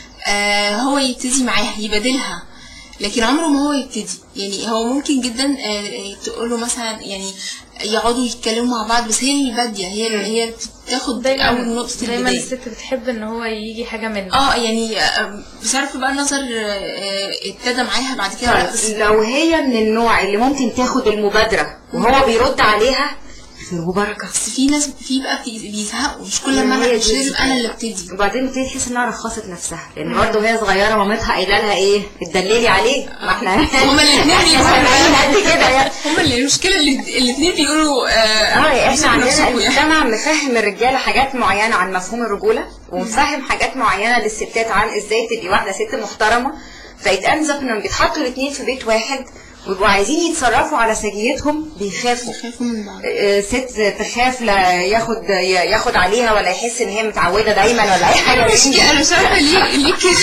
آه هو يبتدي معاها يبادلها لكن عمره ما هو يبتدي يعني هو ممكن جدا آه تقول له مثلا يعني يقعدوا يتكلموا مع بعض بس هي اللي بادية هي اللي هي بتاخد دايما أول نقطة دايما البداية الست بتحب ان هو يجي حاجة منه اه يعني آه، بصرف بقى النظر آه، آه، ابتدى معاها بعد كده ولا لأ، بس لو هي من النوع اللي ممكن تاخد المبادره وهو بيرد عليها خير وبركه بس في ناس في بقى بي- بيزهقوا مش كل ما هي انا دي مش لازم الفكرة. انا اللي ابتدي وبعدين بتبتدي تحس انها رخصت نفسها لان برضه وهي صغيره مامتها قايله لها ايه اتدللي عليه ما احنا هما الاتنين احنا قد كده يعني هما اللي المشكله اللي الاثنين بيقولوا اه اه احنا عندنا نفسكوا يعني. المجتمع مفهم الرجاله حاجات معينه عن مفهوم الرجوله ومفهم حاجات معينه للستات عن ازاي تبقي واحده ست محترمه فيتأنزف انهم بيتحطوا الاثنين في بيت واحد ويبقوا عايزين يتصرفوا على سجيتهم بيخافوا بيخافوا من بعض آه، ست تخاف لا ياخد ياخد عليها ولا يحس ان هي متعوده دايما ولا اي حاجه مش كده انا مش عارفه ليه ليه كده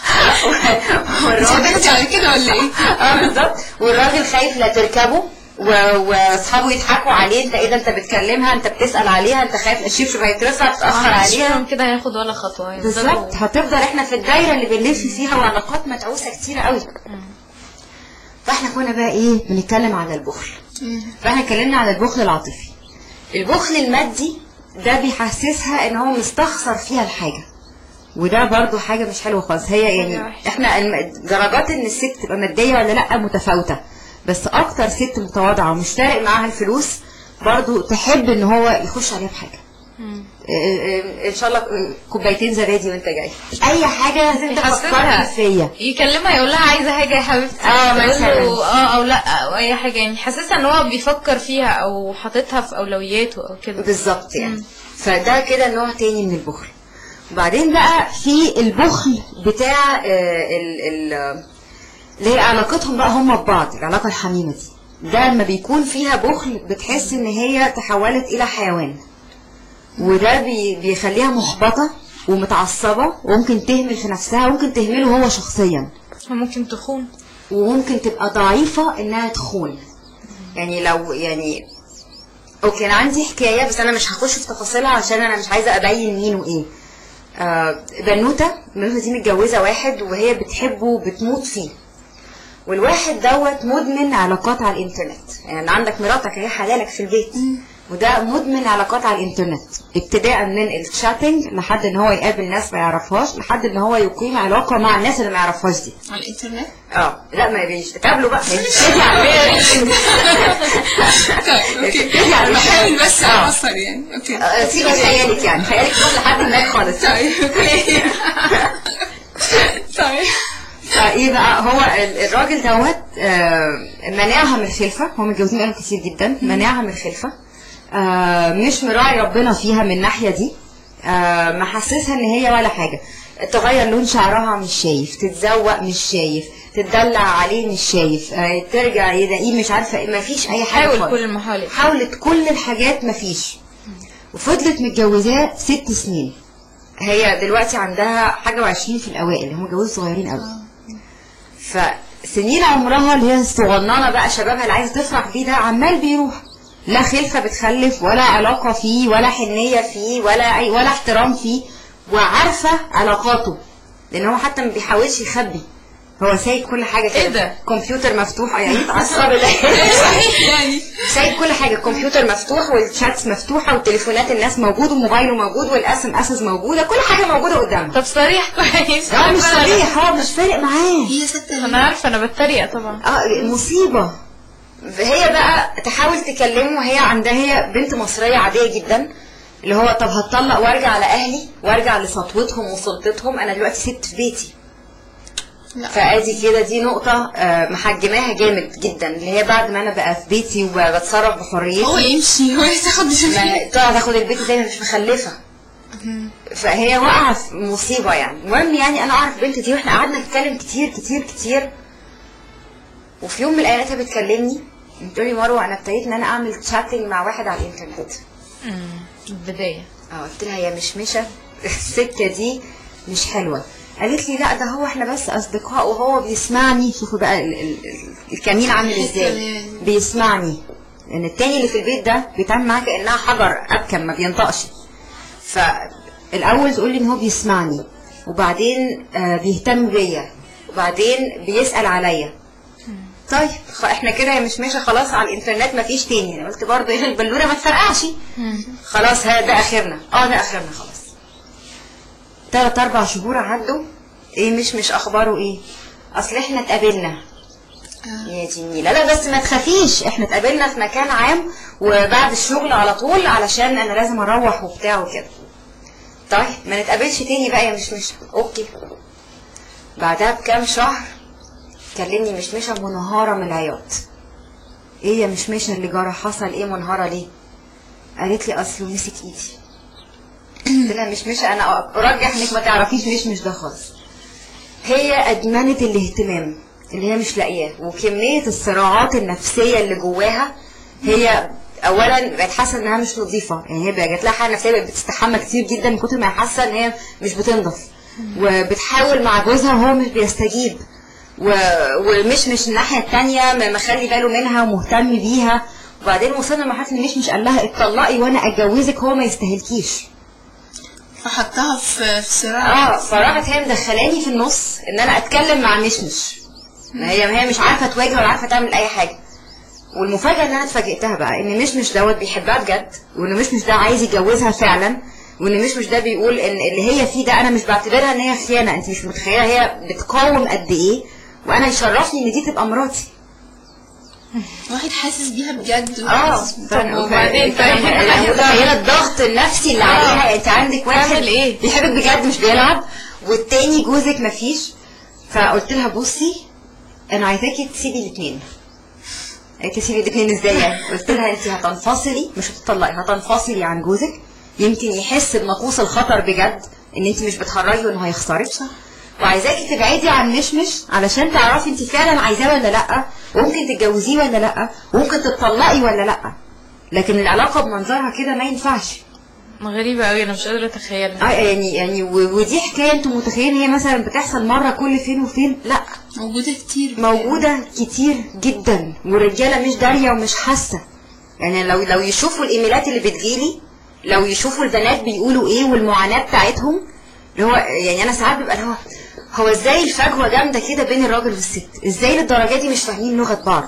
والراجل انت على كده ولا ايه؟ اه بالظبط والراجل خايف لا تركبه و- واصحابه يضحكوا عليه انت ايه ده انت بتكلمها انت بتسال عليها انت خايف الشبشب هيترفع تتاخر عليها عليها كده هياخد ولا خطوة بالظبط يفضلوا- هتفضل احنا في الدايره اللي بنلف فيها وعلاقات متعوسه كتير قوي فاحنا كنا بقى ايه بنتكلم على البخل فاحنا اتكلمنا على البخل العاطفي البخل المادي ده بيحسسها ان هو مستخسر فيها الحاجه وده برضو حاجه مش حلوه خالص هي يعني وحشة. احنا الم- درجات ان الست تبقى ماديه ولا لا متفاوته بس اكتر ست متواضعه ومش فارق معاها الفلوس برضو تحب ان هو يخش عليها بحاجه اه، اه، ان شاء الله اه، كوبايتين زبادي وانت جاي اي حاجه انت يحسسها. فكرت فيا يكلمها يقول لها عايزه حاجه يا حبيبتي اه، تقول مثلا. له اه او لا او اي حاجه يعني حاسسها ان هو بيفكر فيها او حاططها في اولوياته او كده بالظبط يعني فده كده نوع تاني من البخل وبعدين بقى في البخل بتاع اه، ال ال اللي هي علاقتهم بقى هم ببعض العلاقة الحميمة دي ده لما بيكون فيها بخل بتحس ان هي تحولت الى حيوان وده بي بيخليها محبطة ومتعصبة وممكن تهمل في نفسها وممكن تهمله هو شخصيا ممكن تخون وممكن تبقى ضعيفة انها تخون يعني لو يعني اوكي انا عندي حكاية بس انا مش هخش في تفاصيلها عشان انا مش عايزة ابين مين وايه آه بنوتة بنوتة دي متجوزة واحد وهي بتحبه بتموت فيه والواحد دوت مدمن علاقات على الانترنت يعني عندك مراتك هي حلالك في البيت وده مدمن علاقات على الانترنت ابتداء من الشاتنج لحد ان هو يقابل ناس ما يعرفهاش لحد ان هو يقيم علاقة مع الناس اللي ما يعرفهاش دي على الانترنت اه لا ما بيش تقابلوا بقى بتبتدي على طيب اوكي بتبتدي على انا بحاول بس آه. افسر يعني اوكي آه، سيبي خيالك يعني خيالك تروح لحد هناك خالص طيب اوكي طيب فايه بقى هو ال- الراجل دوت آه، منعها من الخلفه هم متجوزين بقالهم كتير جدا منعها من الخلفه آه مش مراعي ربنا فيها من الناحيه دي آه محسسها ان هي ولا حاجه تغير لون شعرها مش شايف تتزوق مش شايف تتدلع عليه مش شايف آه ترجع يلاقيه مش عارفه ايه مفيش اي حاجه حاول خالص. كل المحاولات حاولت كل الحاجات مفيش وفضلت متجوزاه ست سنين هي دلوقتي عندها حاجة وعشرين في الأوائل هم جوزوا صغيرين قوي فسنين عمرها اللي هي الصغننة بقى شبابها اللي عايزة تفرح بيه ده عمال بيروح لا خلفة بتخلف ولا علاقة فيه ولا حنية فيه ولا أي ولا احترام فيه وعارفة علاقاته لأن هو حتى ما بيحاولش يخبي هو سايب كل حاجة كده إيه ده؟ كمبيوتر مفتوح يعني اتعصب صحيح يعني سايب كل حاجه الكمبيوتر مفتوح والشاتس مفتوحه وتليفونات الناس موجود وموبايله موجود والاس ام اسز موجوده كل حاجه موجوده قدامها طب صريح كويس هو مش صريح هو مش فارق معاه هي ست انا عارفه انا بتريق طبعا اه مصيبه هي بقى تحاول تكلمه وهي عندها هي بنت مصريه عاديه جدا اللي هو طب هتطلق وارجع على اهلي وارجع لسطوتهم وسلطتهم انا دلوقتي ست في بيتي لا. فادي كده دي نقطة آه، محجماها جامد جدا اللي هي بعد ما انا بقى في بيتي وبتصرف بحريتي هو يمشي هو ياخد ما تقعد تاخد البيت زي ما مش مخلفه فهي واقعه في مصيبه يعني المهم يعني انا اعرف البنت دي واحنا قعدنا نتكلم كتير كتير كتير وفي يوم من الايام لقيتها بتكلمني بتقول لي مروه انا ابتديت ان انا اعمل تشاتنج مع واحد على الانترنت البدايه اه قلت لها هي مش مشى السكه دي مش حلوه قالت لي لا ده هو احنا بس اصدقاء وهو بيسمعني شوفوا بقى ال- ال- ال- الكمين عامل ازاي الكلام. بيسمعني لان التاني اللي في البيت ده بيتعامل معاها كانها حجر ابكم ما بينطقش فالاول تقول لي ان هو بيسمعني وبعدين آه بيهتم بيا وبعدين بيسال عليا طيب خ- احنا كده يا مش ماشي خلاص على الانترنت مفيش تاني انا قلت برضه ايه البلوره ما تفرقعش خلاص ها ده اخرنا اه ده اخرنا خلاص تلات اربع شهور عدوا ايه مش مش اخباره ايه اصل احنا اتقابلنا يا دي النيلة لا بس ما تخافيش احنا اتقابلنا في مكان عام وبعد الشغل على طول علشان انا لازم اروح وبتاع وكده طيب ما نتقابلش تاني بقى يا مش مش اوكي بعدها بكام شهر كلمني مش مشى منهارة من العياط ايه يا مش مشى اللي جرى حصل ايه منهارة ليه قالت لي اصله مسك ايدي قلت لها مش مش انا ارجح انك ما تعرفيش مش مش ده خالص هي ادمنت الاهتمام اللي هي مش لاقياه وكميه الصراعات النفسيه اللي جواها هي اولا بقت حاسه انها مش نظيفه يعني هي بقى جات لها حاله نفسيه بقت بتستحمى كتير جدا من كتر ما هي حاسه ان هي مش بتنضف وبتحاول مع جوزها وهو مش بيستجيب و... ومش مش الناحيه التانية ما مخلي باله منها ومهتم بيها وبعدين وصلنا لمرحله ان مش مش قال لها اتطلقي وانا اتجوزك هو ما يستاهلكيش فحطها في في صراع اه فراحت هي مدخلاني في النص ان انا اتكلم مع مشمش ما هي ما هي مش عارفه تواجه ولا عارفه تعمل اي حاجه والمفاجاه ان انا اتفاجئتها بقى ان مشمش دوت بيحبها بجد وان مشمش ده عايز يتجوزها فعلا وان مشمش ده بيقول ان اللي هي فيه ده انا مش بعتبرها ان هي خيانه انت مش متخيله هي بتقاوم قد ايه وانا يشرفني ان دي تبقى مراتي واحد حاسس بيها بجد اه وحاسس- طب وبعدين متخيله الضغط النفسي اللي عليها يعني انت عندك واحد تعمل ايه؟ بيحبك بجد مش بيلعب والتاني جوزك مفيش فقلت لها بصي انا عايزاكي تسيبي الاثنين قالت لي سيبي الاثنين ازاي يعني قلت لها انت هتنفصلي مش هتطلقي هتنفصلي عن جوزك يمكن يحس بنقوص الخطر بجد ان انت مش بتهرجي وانه هيخسرك وعايزاكي تبعدي عن مشمش علشان تعرفي انت فعلا عايزاه ولا لا وممكن تتجوزيه ولا لا وممكن تتطلقي ولا لا لكن العلاقه بمنظرها كده ما ينفعش غريبه قوي انا مش قادره اتخيلها اه يعني يعني و- ودي حكايه انتوا متخيلين هي مثلا بتحصل مره كل فين وفين لا موجودة كتير موجوده كتير جدا والرجاله مش داريه ومش حاسه يعني لو لو يشوفوا الايميلات اللي بتجيلي لو يشوفوا البنات بيقولوا ايه والمعاناه بتاعتهم اللي هو يعني انا ساعات ببقى اللي هو هو ازاي الفجوه جامده كده بين الراجل والست ازاي للدرجه دي مش فاهمين لغه بعض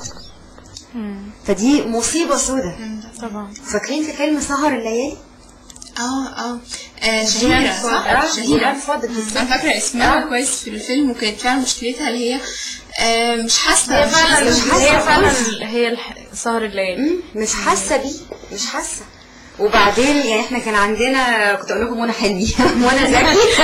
فدي مصيبه سودة طبعا فاكرين في فيلم سهر الليالي اه اه آه، شهيرة صح؟ آه، شهيرة جيران فاضل بالظبط. انا فاكرة اسمها آه. كويس في الفيلم وكانت فعلا مشكلتها اللي هي آه، مش حاسة هي فعلا مش حاسة هي فعلا خالص. هي الح- سهر الليل مم، مش حاسه بيه مش حاسه وبعدين يعني احنا كان عندنا كنت اقول لكم منى حلمي منى زكي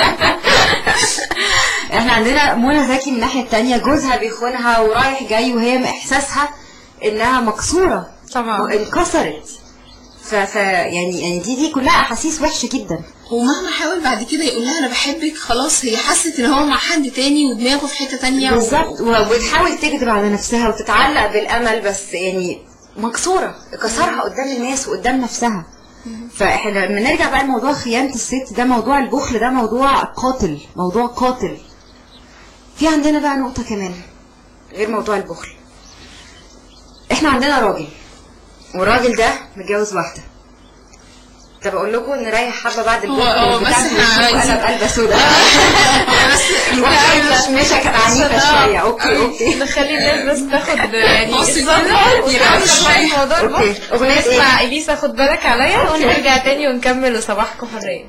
احنا عندنا منى زكي من الناحيه التانية جوزها بيخونها ورايح جاي وهي احساسها انها مكسوره طبعا وانكسرت ف... ف يعني يعني دي دي كلها احاسيس وحشه جدا ومهما حاول بعد كده يقول لها انا بحبك خلاص هي حست ان هو مع حد تاني ودماغه في حته تانية و- بالظبط و- وتحاول تكذب على نفسها وتتعلق بالامل بس يعني مكسوره كسرها قدام الناس وقدام نفسها فاحنا لما نرجع بقى لموضوع خيانه الست ده موضوع البخل ده موضوع قاتل موضوع قاتل في عندنا بقى نقطه كمان غير موضوع البخل احنا عندنا راجل والراجل ده متجوز واحده طب اقول لكم نريح حبه بعد هو- هو البخل بس بتاعت احنا وشكوا عايزين- قلب قلبه سودا بس مش كانت عنيفه شويه اوكي اوكي نخلي الناس بس تاخد يعني بصي استنى بقى، ونكمل يلعبوا شوية. بقى الموضوع أوكي. البخل أغنية إيه؟ ونسمع اليسا خد بالك عليا ونرجع تاني ونكمل وصباحكم حريه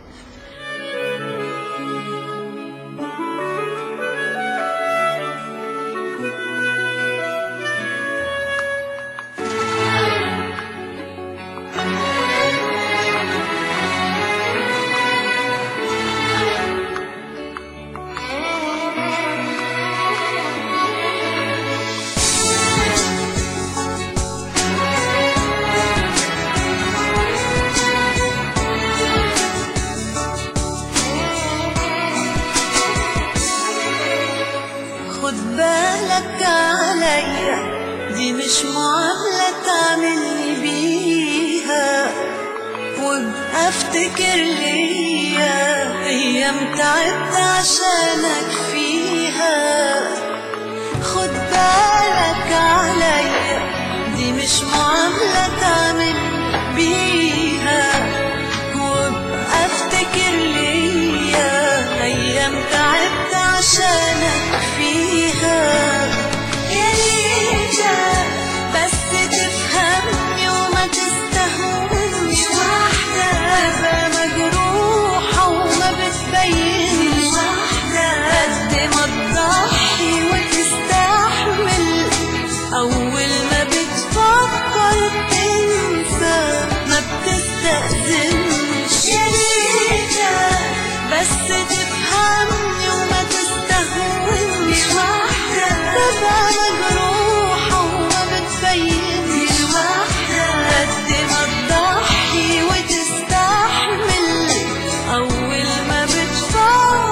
خد بالك عليا دي مش معاملة تعملني بيها وابقى افتكر ليا ايام تعبت عشانك فيها خد بالك عليا دي مش معاملة تعمل بيها وابقى افتكر ليا ايام تعبت عشانك فيها يا ريتك بس تفهمني وما تستهونش واحدة أبقى مجروحة وما بتبينش واحدة قد ما تضحي وتستحمل أول ما بتفكر تنسى ما بتستأذنش يا ريتك بس تفهمني وما تستهونش واحدة تبقى مجروحة وما بتبينش واحدة قد ما تضحي وتستحمل أول ما بتفكر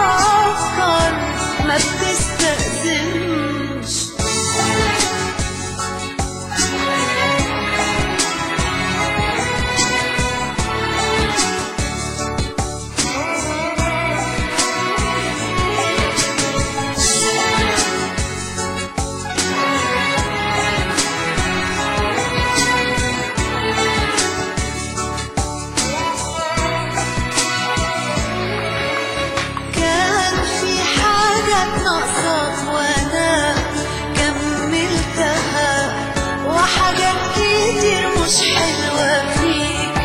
ما بتستأذنش كان في حاجة ناقصاك وأنا كملتها وحاجات كتير مش حلوة فيك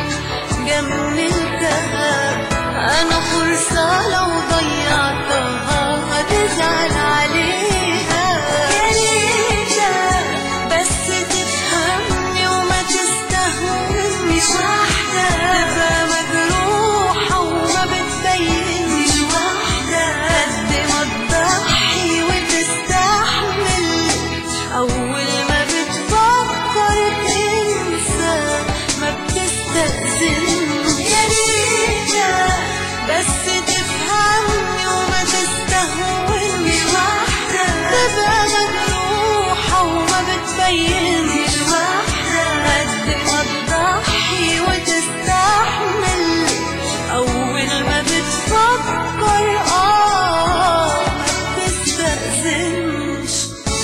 جملتها أنا فرصة لو ضيعتها هتزعل عليها يا ريتك بس تفهمني وما تستهونش واحدة تبقى مجروحة وما بتبينش واحدة قد ما تضحي وتستحمل أول ما بتفكر تنسى ما بتستأذنش يا ريتك بس تفهمني وما تستهونش واحدة تبقى مجروحة وما بتبينش واحدة قد ما تضحي وتستحمل أول ما بتفكر آه ما بتستأذنش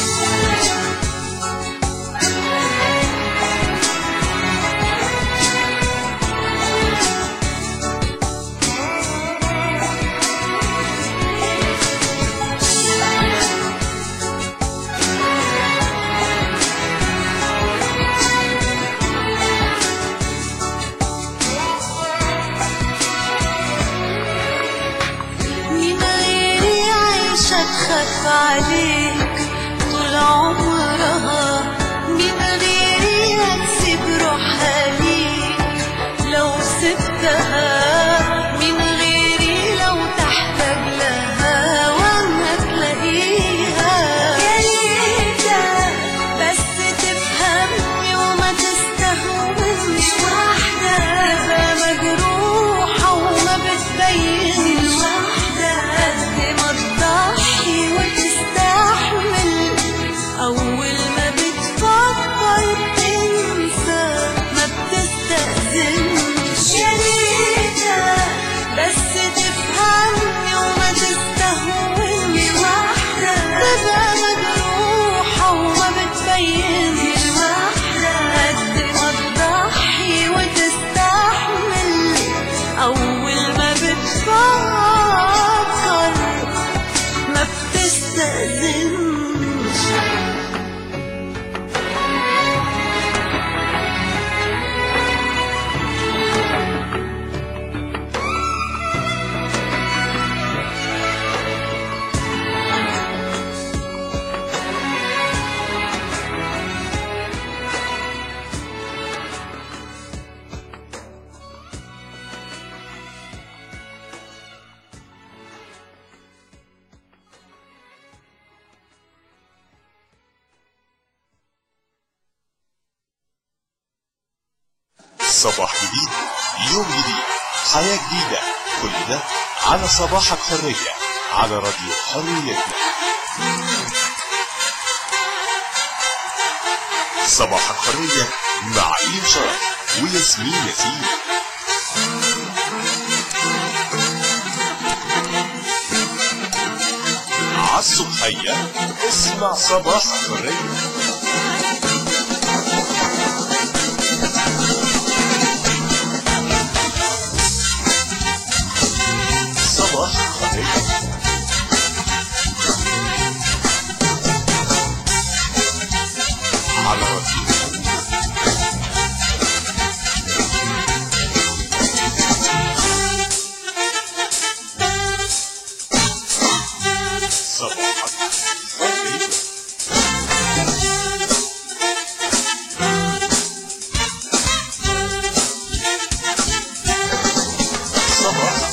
من غيري عايشة تخاف عليك طول عمرها من غيري هتسيب روحها ليك لو سبتها من غيري لو تحتاج لها وانا تلاقيها يا ريتك بس تفهمني وما تستهونش واحدة صباح جديد يوم جديد حياة جديدة كل ده على صباحك حرية على راديو حريتنا صباحك حرية مع إيم شرف وياسمين ياسين عالصبحية اسمع صباح حرية صباح حرية على راديو صباحك حرية صباح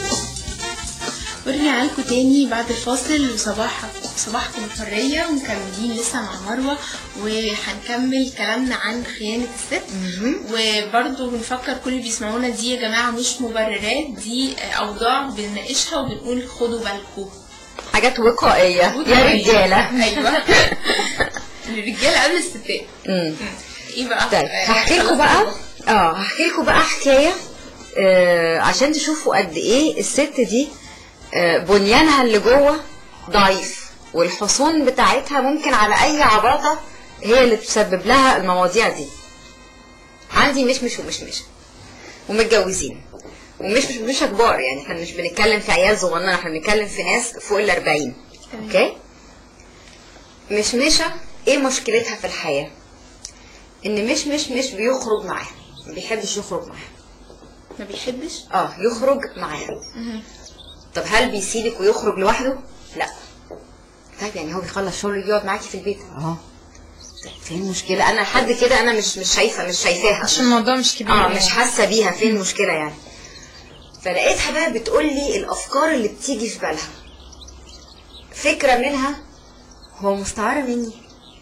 ورجع لكم تاني بعد الفاصل وصباح صباحكم حرية ومكملين لسه مع مروة وهنكمل كلامنا عن خيانة الست وبرضه بنفكر كل اللي بيسمعونا دي يا جماعة مش مبررات دي أوضاع بنناقشها وبنقول خدوا بالكم حاجات وقائيه يا رجاله أيوه الرجالة قبل الستات مم. ايه بقى؟ طيب آه، هحكي لكم خلاص بقى اه هحكي لكم بقى حكايه آه عشان تشوفوا قد ايه الست دي آه بنيانها اللي جوه ضعيف والحصون بتاعتها ممكن على اي عباطه هي اللي تسبب لها المواضيع دي عندي مشمش ومشمش ومتجوزين ومش مش مش كبار يعني احنا مش بنتكلم في عيال صغننه احنا بنتكلم في ناس فوق ال 40 اوكي مشمشه ايه مشكلتها في الحياه ان مش مش مش بيخرج معاها ما بيحبش يخرج معاها ما بيحبش اه يخرج معاها طب هل بيسيبك ويخرج لوحده لا طيب يعني هو بيخلص شغل يجي يقعد معاكي في البيت اه طيب فين المشكله انا لحد كده انا مش مش شايفه مش شايفاها عشان الموضوع مش كبير اه يعني. مش حاسه بيها فين المشكله يعني فلقيتها بقى بتقول لي الافكار اللي بتيجي في بالها فكره منها هو مستعاره مني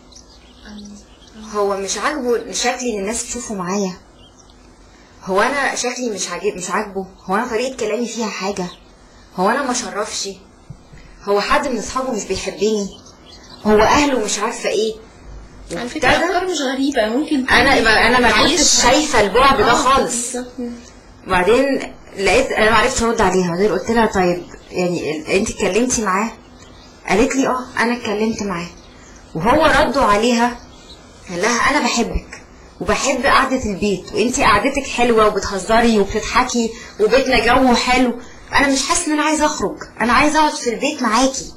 هو مش عاجبه شكلي ان الناس تشوفه معايا هو انا شكلي مش عاجب مش عاجبه هو انا طريقه كلامي فيها حاجه هو انا ما شرفش هو حد من اصحابه مش بيحبني هو اهله مش عارفه ايه على فكرة وابتدى- أفكار مش غريبة ممكن انا تكون انا ما كنتش عايشها. شايفه البعد ده آه، خالص بالظبط. وبعدين لقيت انا ما عرفتش ارد عليها بعدين قلت لها طيب يعني ال- انت اتكلمتي معاه قالت لي اه انا اتكلمت معاه وهو ردوا عليها قال لها انا بحبك وبحب قعدة البيت وانتي قعدتك حلوة وبتهزري وبتضحكي وبيتنا جو حلو انا مش حاسة ان انا عايزة اخرج انا عايزة اقعد في البيت معاكي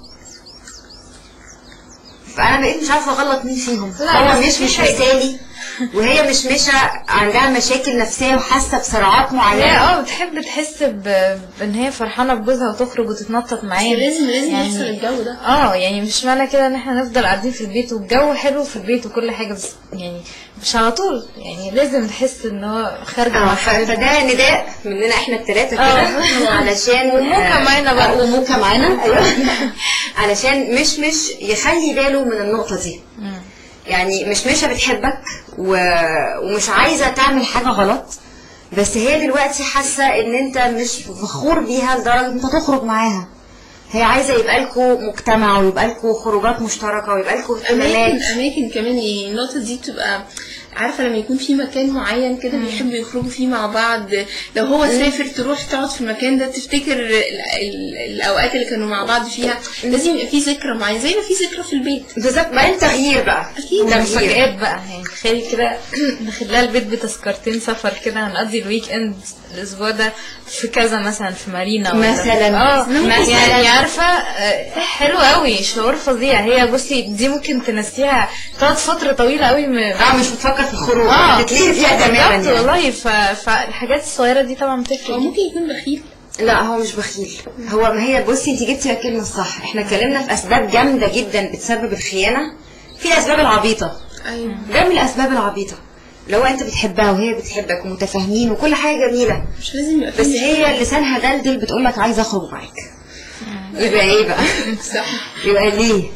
فانا بقيت مش عارفة اغلط مين فيهم لا، هو بس مش في مش حاجة. مثالي وهي مش مشة عندها مشاكل نفسية وحاسة بصراعات هي معينة اه بتحب تحس ب- بان هي فرحانه بجوزها وتخرج وتتنطط معاه لازم لازم يعني يحصل الجو ده اه يعني مش معنى كده ان احنا نفضل قاعدين في البيت والجو حلو في البيت وكل حاجه بس يعني مش على طول يعني لازم تحس ان هو خارجه اه مع ف- حبيبها فده نداء مننا احنا الثلاثة كده اه. علشان وموكا آه، معانا بقى. آه، وموكا معانا ايوه علشان مش مش يخلي باله من النقطة دي مم. يعني مش مش بتحبك و... ومش عايزة تعمل حاجة غلط بس هي دلوقتي حاسة ان انت مش فخور بيها لدرجة انت تخرج معاها هي عايزة يبقى لكم مجتمع ويبقى لكم خروجات مشتركة ويبقى لكم اهتمامات اماكن اماكن كمان يعني النقطه دي بتبقى عارفه لما يكون في مكان معين كده بيحبوا يخرجوا فيه مع بعض لو هو سافر تروح تقعد في المكان ده تفتكر ال ال الاوقات اللي كانوا مع بعض فيها لازم يبقى في ذكرى معينه زي ما في ذكرى في البيت بالظبط بعدين تغيير بقى أكيد. تغيير مفاجآت بقى يعني تخيلي كده داخل لها البيت بتذكرتين سفر كده هنقضي الويك اند الاسبوع ده في كذا مثلا في مارينا ولا- مثلاً. اه مثلاً. يعني عارفه آه، حلو قوي شعور فظيع هي بصي دي ممكن تنسيها تقعد فتره طويله قوي م... اه مش بتفكر في الخروج اه بتلهي فيها تماما بالظبط يعني. والله ف... فالحاجات الصغيره دي طبعا بتفرق هو ممكن يكون بخيل لا هو مش بخيل هو ما هي بصي انت جبتي الكلمه الصح احنا اتكلمنا في اسباب جامده جدا بتسبب الخيانه في الاسباب العبيطه ايوه ده من الاسباب العبيطه لو انت بتحبها وهي بتحبك ومتفاهمين وكل حاجه جميله مش لازم يبقى في بس هي لسانها دلدل بتقول لك عايزه اخرج معاك يبقى ايه بقى صح يبقى ليه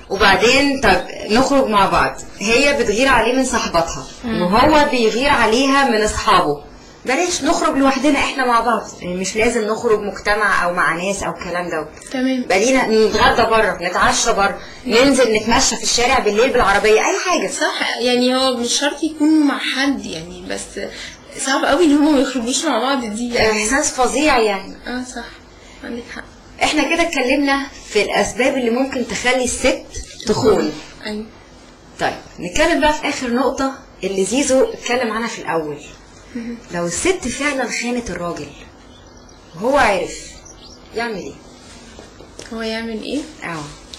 وبعدين طب نخرج مع بعض هي بتغير عليه من صاحباتها وهو بيغير عليها من اصحابه بلاش نخرج لوحدنا احنا مع بعض يعني مش لازم نخرج مجتمع او مع ناس او الكلام ده تمام بقينا نتغدى بره نتعشى بره ننزل نتمشى في الشارع بالليل بالعربيه اي حاجه صح يعني هو مش شرط يكون مع حد يعني بس صعب قوي ان هم ما يخرجوش مع بعض دي يعني احساس فظيع يعني اه صح عندك حق احنا كده اتكلمنا في الاسباب اللي ممكن تخلي الست تخون ايوه طيب نتكلم بقى في اخر نقطة اللي زيزو اتكلم عنها في الاول لو الست فعلا خانت الراجل وهو عرف يعمل ايه؟ هو يعمل ايه اه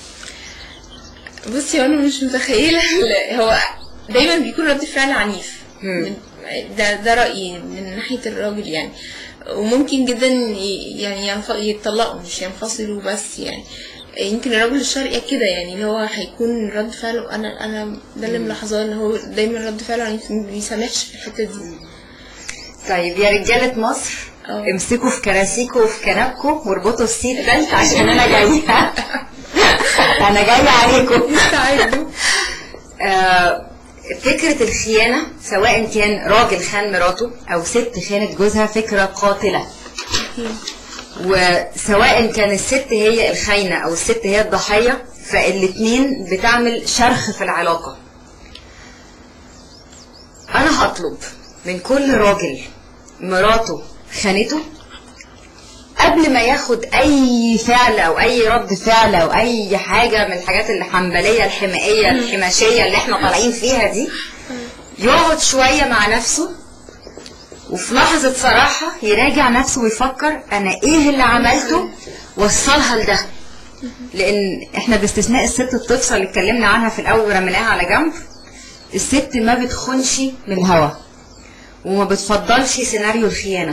بصي انا مش متخيله لا، هو دايما بيكون رد فعل عنيف مم. من- ده ده رايي من ناحيه الراجل يعني وممكن جدا ي- يعني ينف- يتطلقوا مش ينفصلوا بس يعني يمكن الراجل الشرقي كده يعني اللي هو هيكون رد فعله انا انا ده اللي ملاحظاه ان هو دايما رد فعله عنيف ما بيسامحش في الحته دي طيب يا رجالة مصر اه. امسكوا في كراسيكوا وفي كنبكوا واربطوا السيت بيلت عشان انا جاية انا جاية عليكم استعدوا آه، فكرة الخيانة سواء كان راجل خان مراته أو ست خانت جوزها فكرة قاتلة وسواء كان الست هي الخاينة أو الست هي الضحية فالاتنين بتعمل شرخ في العلاقة أنا هطلب من كل راجل مراته خانته قبل ما ياخد اي فعل او اي رد فعل او اي حاجه من الحاجات الحنبليه الحمائيه الحماشيه اللي احنا طالعين فيها دي يقعد شويه مع نفسه وفي لحظه صراحه يراجع نفسه ويفكر انا ايه اللي عملته وصلها لده لان احنا باستثناء الست الطفصه اللي اتكلمنا عنها في الاول ورميناها على جنب الست ما بتخونش من الهوا وما بتفضلش سيناريو الخيانه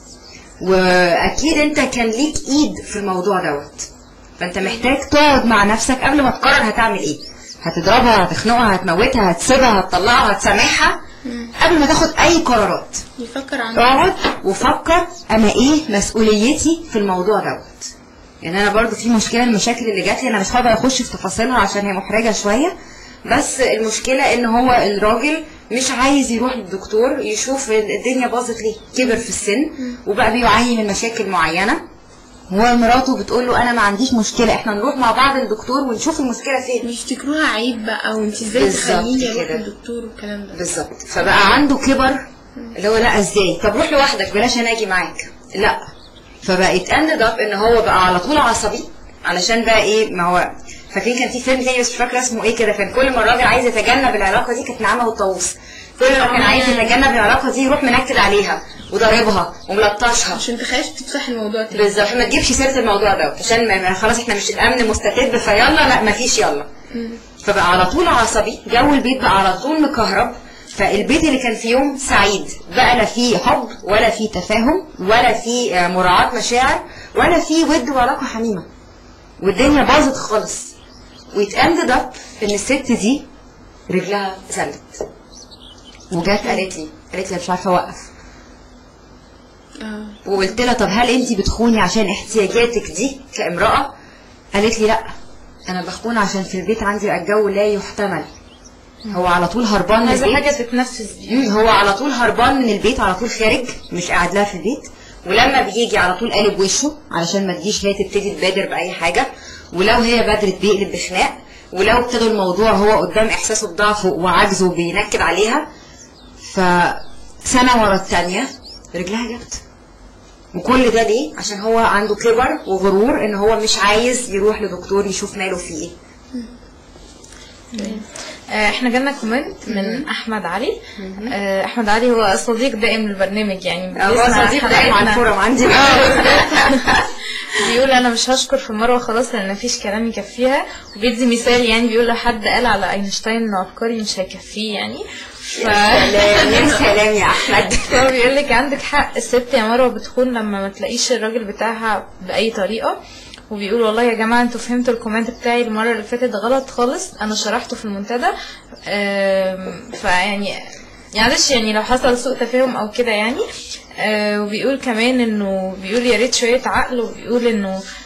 واكيد انت كان ليك ايد في الموضوع دوت فانت محتاج تقعد مع نفسك قبل ما تقرر هتعمل ايه هتضربها هتخنقها هتموتها هتسيبها هتطلعها هتسامحها قبل ما تاخد اي قرارات يفكر عن اقعد وفكر انا ايه مسؤوليتي في الموضوع دوت يعني انا برضو في مشكله المشاكل اللي جات لي انا مش هقدر اخش في تفاصيلها عشان هي محرجه شويه بس المشكله ان هو الراجل مش عايز يروح للدكتور يشوف الدنيا باظت ليه كبر في السن وبقى بيعاني من مشاكل معينه هو مراته بتقول له انا ما عنديش مشكله احنا نروح مع بعض للدكتور ونشوف المشكله فين يفتكروها عيب بقى وانت ازاي بالظبط تخليني اروح كده. للدكتور والكلام ده بالظبط فبقى عنده كبر اللي هو لا ازاي طب روح لوحدك بلاش انا اجي معاك لا فبقى يتاند اب ان هو بقى على طول عصبي علشان بقى ايه ما هو فاكرين كان في فيلم تاني بس مش فاكره اسمه ايه كده كان كل ما الراجل عايز يتجنب العلاقه دي كانت نعمه والطاووس كل ما كان عايز يتجنب العلاقه دي يروح منكد عليها وضاربها وملطشها عشان تخافش تفتح الموضوع تاني بالظبط ما تجيبش سيره الموضوع ده عشان ما ما- خلاص احنا مش الامن مستتب فيلا لا ما فيش يلا فبقى على طول عصبي جو البيت بقى على طول مكهرب فالبيت اللي كان في يوم سعيد بقى لا فيه حب ولا فيه تفاهم ولا فيه آه، مراعاة مشاعر ولا فيه ود وعلاقة حميمة والدنيا باظت خالص ويتأندد اب ان الست دي رجلها زلت وجت قالت لي قالت لي مش عارفه اوقف اه وقلت لها طب هل انت بتخوني عشان احتياجاتك دي كامرأة قالت لي لا انا بخون عشان في البيت عندي بقى الجو لا يحتمل هو على طول هربان من عايزه البيت حاجه تتنفس بيها مم، هو على طول هربان من البيت على طول خارج مش قاعد لها في البيت ولما بيجي على طول قالب وشه علشان ما تجيش هي تبتدي تبادر باي حاجه ولو هي بادرت بيقلب بخناق ولو ابتدى الموضوع هو قدام احساسه بضعفه وعجزه بينكد عليها فسنه ورا الثانيه رجلها جت وكل ده ليه عشان هو عنده كبر وغرور ان هو مش عايز يروح لدكتور يشوف ماله فيه ايه آه، احنا جالنا كومنت من احمد علي آه، احمد علي هو صديق دائم للبرنامج يعني هو بيسمع صديق دائم على حلقاتنا. الفورم عندي بيقول انا مش هشكر في مروه خلاص لان مفيش كلام يكفيها وبيدي مثال يعني بيقول لو حد قال على اينشتاين انه عبقري مش هيكفيه يعني ف... سلام يا سلام يا احمد هو بيقول لك عندك حق الست يا مروه بتخون لما ما تلاقيش الراجل بتاعها باي طريقه وبيقول والله يا جماعه انتوا فهمتوا الكومنت بتاعي المره اللي فاتت غلط خالص انا شرحته في المنتدى أم، فيعني معلش يعني لو حصل سوء تفاهم او كده يعني آه، وبيقول كمان انه بيقول يا ريت شويه عقل وبيقول انه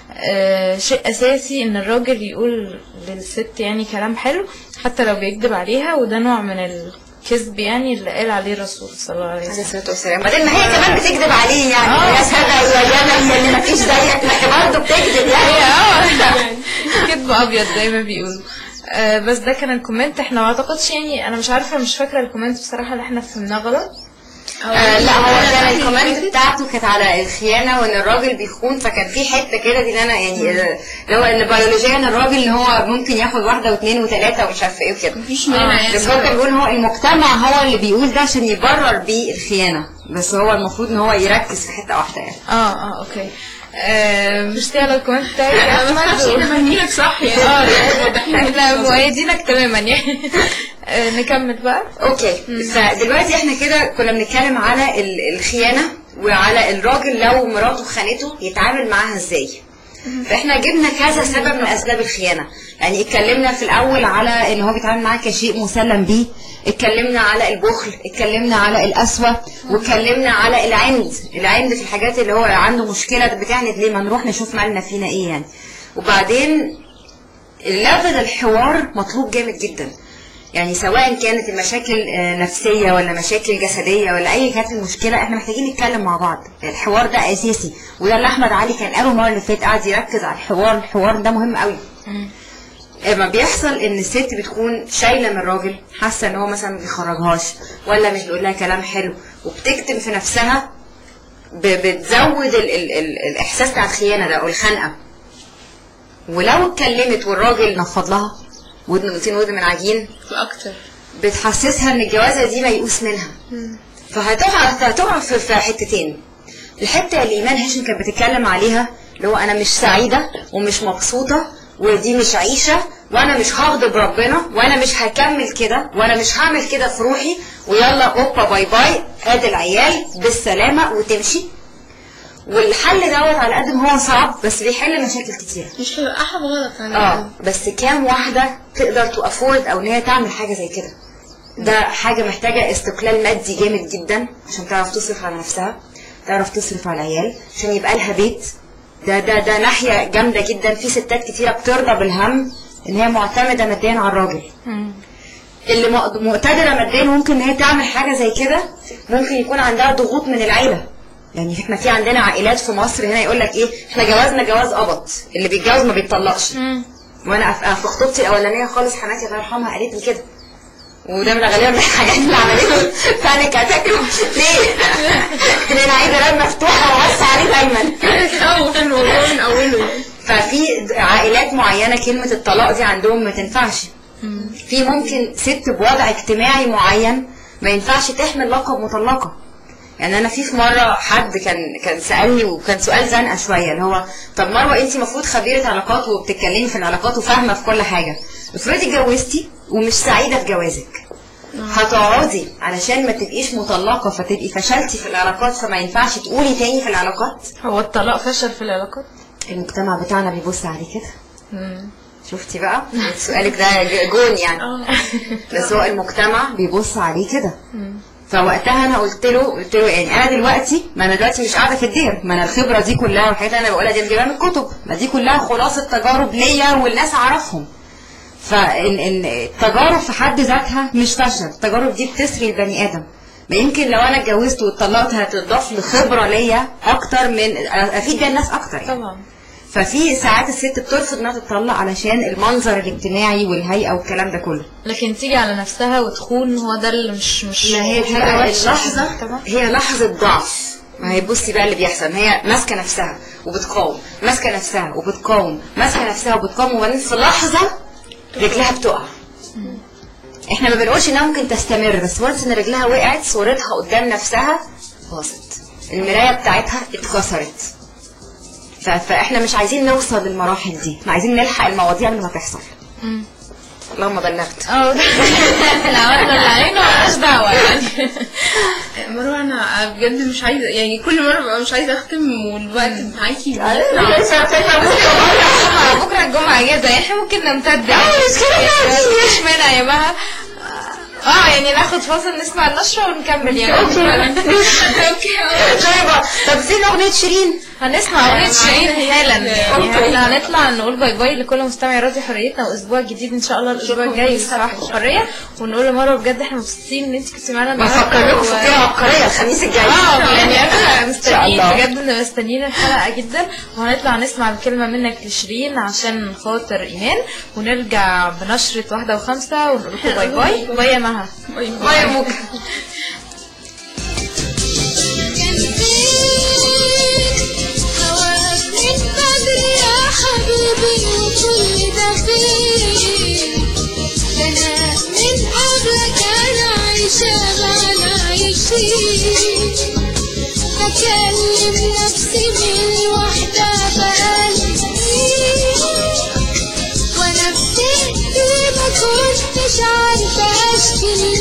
آه شيء اساسي ان الراجل يقول للست يعني كلام حلو حتى لو بيكذب عليها وده نوع من الكذب يعني اللي قال عليه الرسول صلى الله عليه عليه وسلم الصلاه والسلام بعدين ما هي كمان بتكذب عليه يعني يا سادة يا جنى يا اللي مفيش زيك ما هي برضه بتكذب يعني اه كذب ابيض زي ما بيقولوا آه بس ده كان الكومنت احنا ما اعتقدش يعني انا مش عارفه مش فاكره الكومنت بصراحه اللي احنا فهمناه غلط آه لا هو كان الكومنت بتاعته كانت على الخيانه وان الراجل بيخون فكان في حته كده دي ان انا يعني آه، اللي هو ان بيولوجيا الراجل اللي هو ممكن ياخد واحده واثنين وثلاثه ومش عارفه ايه وكده مفيش مانع يعني بس هو كان بيقول هو المجتمع هو اللي بيقول ده عشان يبرر بيه الخيانه بس هو المفروض ان هو يركز في حته واحده يعني اه اه اوكي آه مش على الكومنت بتاعي يا احمد احنا فاهمينك صح يعني اه احنا مؤيدينك تماما يعني آه نكمل بقى اوكي فدلوقتي احنا كده كنا بنتكلم على ال- الخيانه وعلى الراجل لو مراته خانته يتعامل معاها ازاي فاحنا جبنا كذا سبب من اسباب الخيانه يعني اتكلمنا في الاول على ان هو بيتعامل معاها كشيء مسلم بيه اتكلمنا على البخل اتكلمنا على القسوه واتكلمنا على العند العند في الحاجات اللي هو عنده مشكله بتعند ليه ما نروح نشوف مالنا فينا ايه يعني وبعدين الليفل الحوار مطلوب جامد جدا يعني سواء كانت المشاكل آه، نفسية ولا مشاكل جسدية ولا أي كانت المشكلة احنا محتاجين نتكلم مع بعض الحوار ده أساسي وده اللي أحمد علي كان قاله المرة اللي فاتت قاعد يركز على الحوار الحوار ده مهم قوي لما بيحصل ان الست بتكون شايله من الراجل حاسه ان هو مثلا ما بيخرجهاش ولا مش بيقول لها كلام حلو وبتكتم في نفسها ب- بتزود ال ال ال الاحساس بتاع الخيانه ده او الخنقه ولو اتكلمت والراجل نفض لها ودن من طين ودن من عجين اكتر بتحسسها ان الجوازه دي ميؤوس منها فهتقع هتقع في في حتتين الحته اللي ايمان هاشم كانت بتتكلم عليها اللي هو انا مش سعيده ومش مبسوطه ودي مش عيشه وانا مش هغضب ربنا وانا مش هكمل كده وانا مش هعمل كده في روحي ويلا اوبا باي باي ادي العيال بالسلامه وتمشي والحل دوت على قد ما هو صعب بس بيحل مشاكل كتيره مش هيبقى حاجه غلط على اه بس كام واحده تقدر تافورد او ان هي تعمل حاجه زي كده ده حاجه محتاجه استقلال مادي جامد جدا عشان تعرف تصرف على نفسها تعرف تصرف على العيال عشان يبقى لها بيت ده ده ده ناحيه جامده جدا في ستات كتيره بترضى بالهم ان هي معتمده ماديا على الراجل اللي مق- مقتدره ماديا ممكن ان هي تعمل حاجه زي كده ممكن يكون عندها ضغوط من العيله يعني احنا في عندنا عائلات في مصر هنا يقول لك ايه احنا جوازنا جواز قبط اللي بيتجوز ما بيتطلقش وانا في في خطوبتي الاولانيه خالص حماتي الله يرحمها قالت لي كده وده من غالبا من الحاجات اللي عملته بانيك اتاك ليه؟ ان انا عايزه باب مفتوحه وبص عليه دايما خوف الموضوع من اوله يعني ففي عائلات معينه كلمه الطلاق دي عندهم ما تنفعش في ممكن ست بوضع اجتماعي معين ما ينفعش تحمل لقب مطلقه يعني انا في في مره حد كان كان سالني وكان سؤال زنقه شويه اللي هو طب مروه انت المفروض خبيره علاقات وبتتكلمي في العلاقات وفاهمه في كل حاجه افرضي اتجوزتي ومش سعيده في جوازك هتقعدي علشان ما تبقيش مطلقه فتبقي فشلتي في العلاقات فما ينفعش تقولي تاني في العلاقات هو الطلاق فشل في العلاقات المجتمع بتاعنا بيبص عليه كده شفتي بقى سؤالك ده ج- جون يعني بس هو المجتمع بيبص عليه كده فوقتها انا قلت له قلت له يعني انا دلوقتي ما انا دلوقتي مش قاعده في الدير ما انا الخبره دي كلها والحاجات اللي انا بقولها دي بجيبها من الكتب ما دي كلها خلاصه تجارب ليا والناس اعرفهم فالتجارب في حد ذاتها مش فشل التجارب دي بتسري البني ادم ما يمكن لو انا اتجوزت واتطلقت هتضاف لي خبره ليا اكتر من افيد بيها الناس اكتر يعني. طبعا ففي ساعات الست بترفض انها تتطلق علشان المنظر الاجتماعي والهيئه والكلام ده كله لكن تيجي على نفسها وتخون هو ده اللي مش مش ما هي دي حاجة بقى وحشة. اللحظه طبعا هي لحظه ضعف ما هي بصي بقى اللي بيحصل ما هي ماسكه نفسها وبتقاوم ماسكه نفسها وبتقاوم ماسكه نفسها وبتقاوم وبعدين في لحظه رجلها بتقع احنا ما بنقولش انها ممكن تستمر بس وانس ان رجلها وقعت صورتها قدام نفسها باظت المرايه بتاعتها اتكسرت ف- فاحنا مش عايزين نوصل للمراحل دي احنا عايزين نلحق المواضيع قبل ما تحصل اللهم بلغت اه لا عملنا اللي علينا مالناش دعوة يعني مروه انا بجد مش عايزه يعني كل مره ببقى مش عايزه اختم والوقت معاكي بكرة الجمعة اجازة يعني احنا ممكن نمتد مش كده مش مانع يا جماعة اه يعني ناخد فاصل نسمع النشرة ونكمل يعني طيب طب فين اغنيه شيرين هنسمع اغنية شيرين حالا يعني احنا هنطلع نقول باي باي لكل مستمع راديو حريتنا واسبوع جديد ان شاء الله الاسبوع الجاي صباح الحرية ونقول لمروه بجد احنا مبسوطين ان انت كنتي معانا النهارده بفكر لكم و- فكرة عبقرية الخميس الجاي اه يعني انا مستنيين الله. بجد ان مستنيين الحلقه جدا وهنطلع نسمع الكلمه منك لشيرين عشان خاطر ايمان ونرجع بنشره واحده وخمسه ونقول لكم باي باي باي يا مها باي يا موكا كان فين هواك من بدري يا حبيبي وكل ده فين ده انا من قبلك انا عايشة انا عايشين بكلم نفسي من الوحدة بقالي سنين وانا بتهدي ما كنتش عارفة اشكي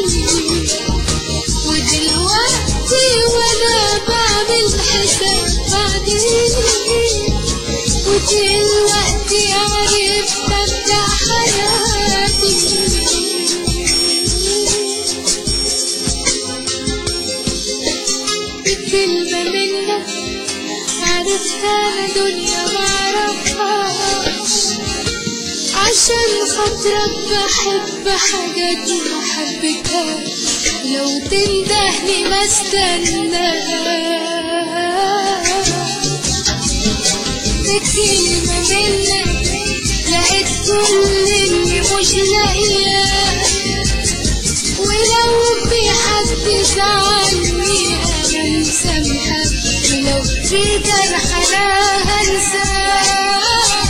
ودلوقتي وانا بعمل حساب بعدين ودلوقتي عرفت ابدا حياتي بكلمة منك عرفتها دنيا معرفهاش عشان خاطرك بحب حاجات ما حبيتهاش لو تندهني ما استناش بكلمة منك لقيت كل اللي مش لاقياه ولو في حد زعلني انا مسامحك ولو في جرح انا هنساه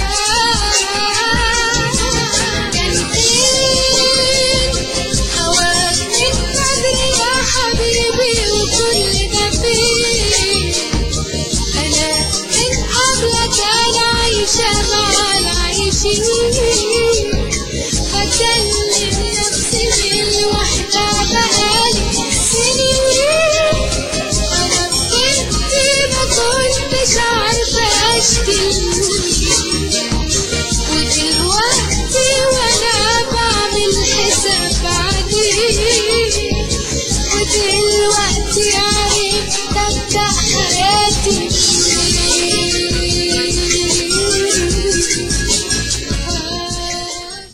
كان فين هواك من بدري يا حبيبي وكل ده فين انا من قبلك انا عايشة مع العايشين بكلم نفسي بالوحدة بقالي سنين أنا بجد ما كنتش عارفة أشكي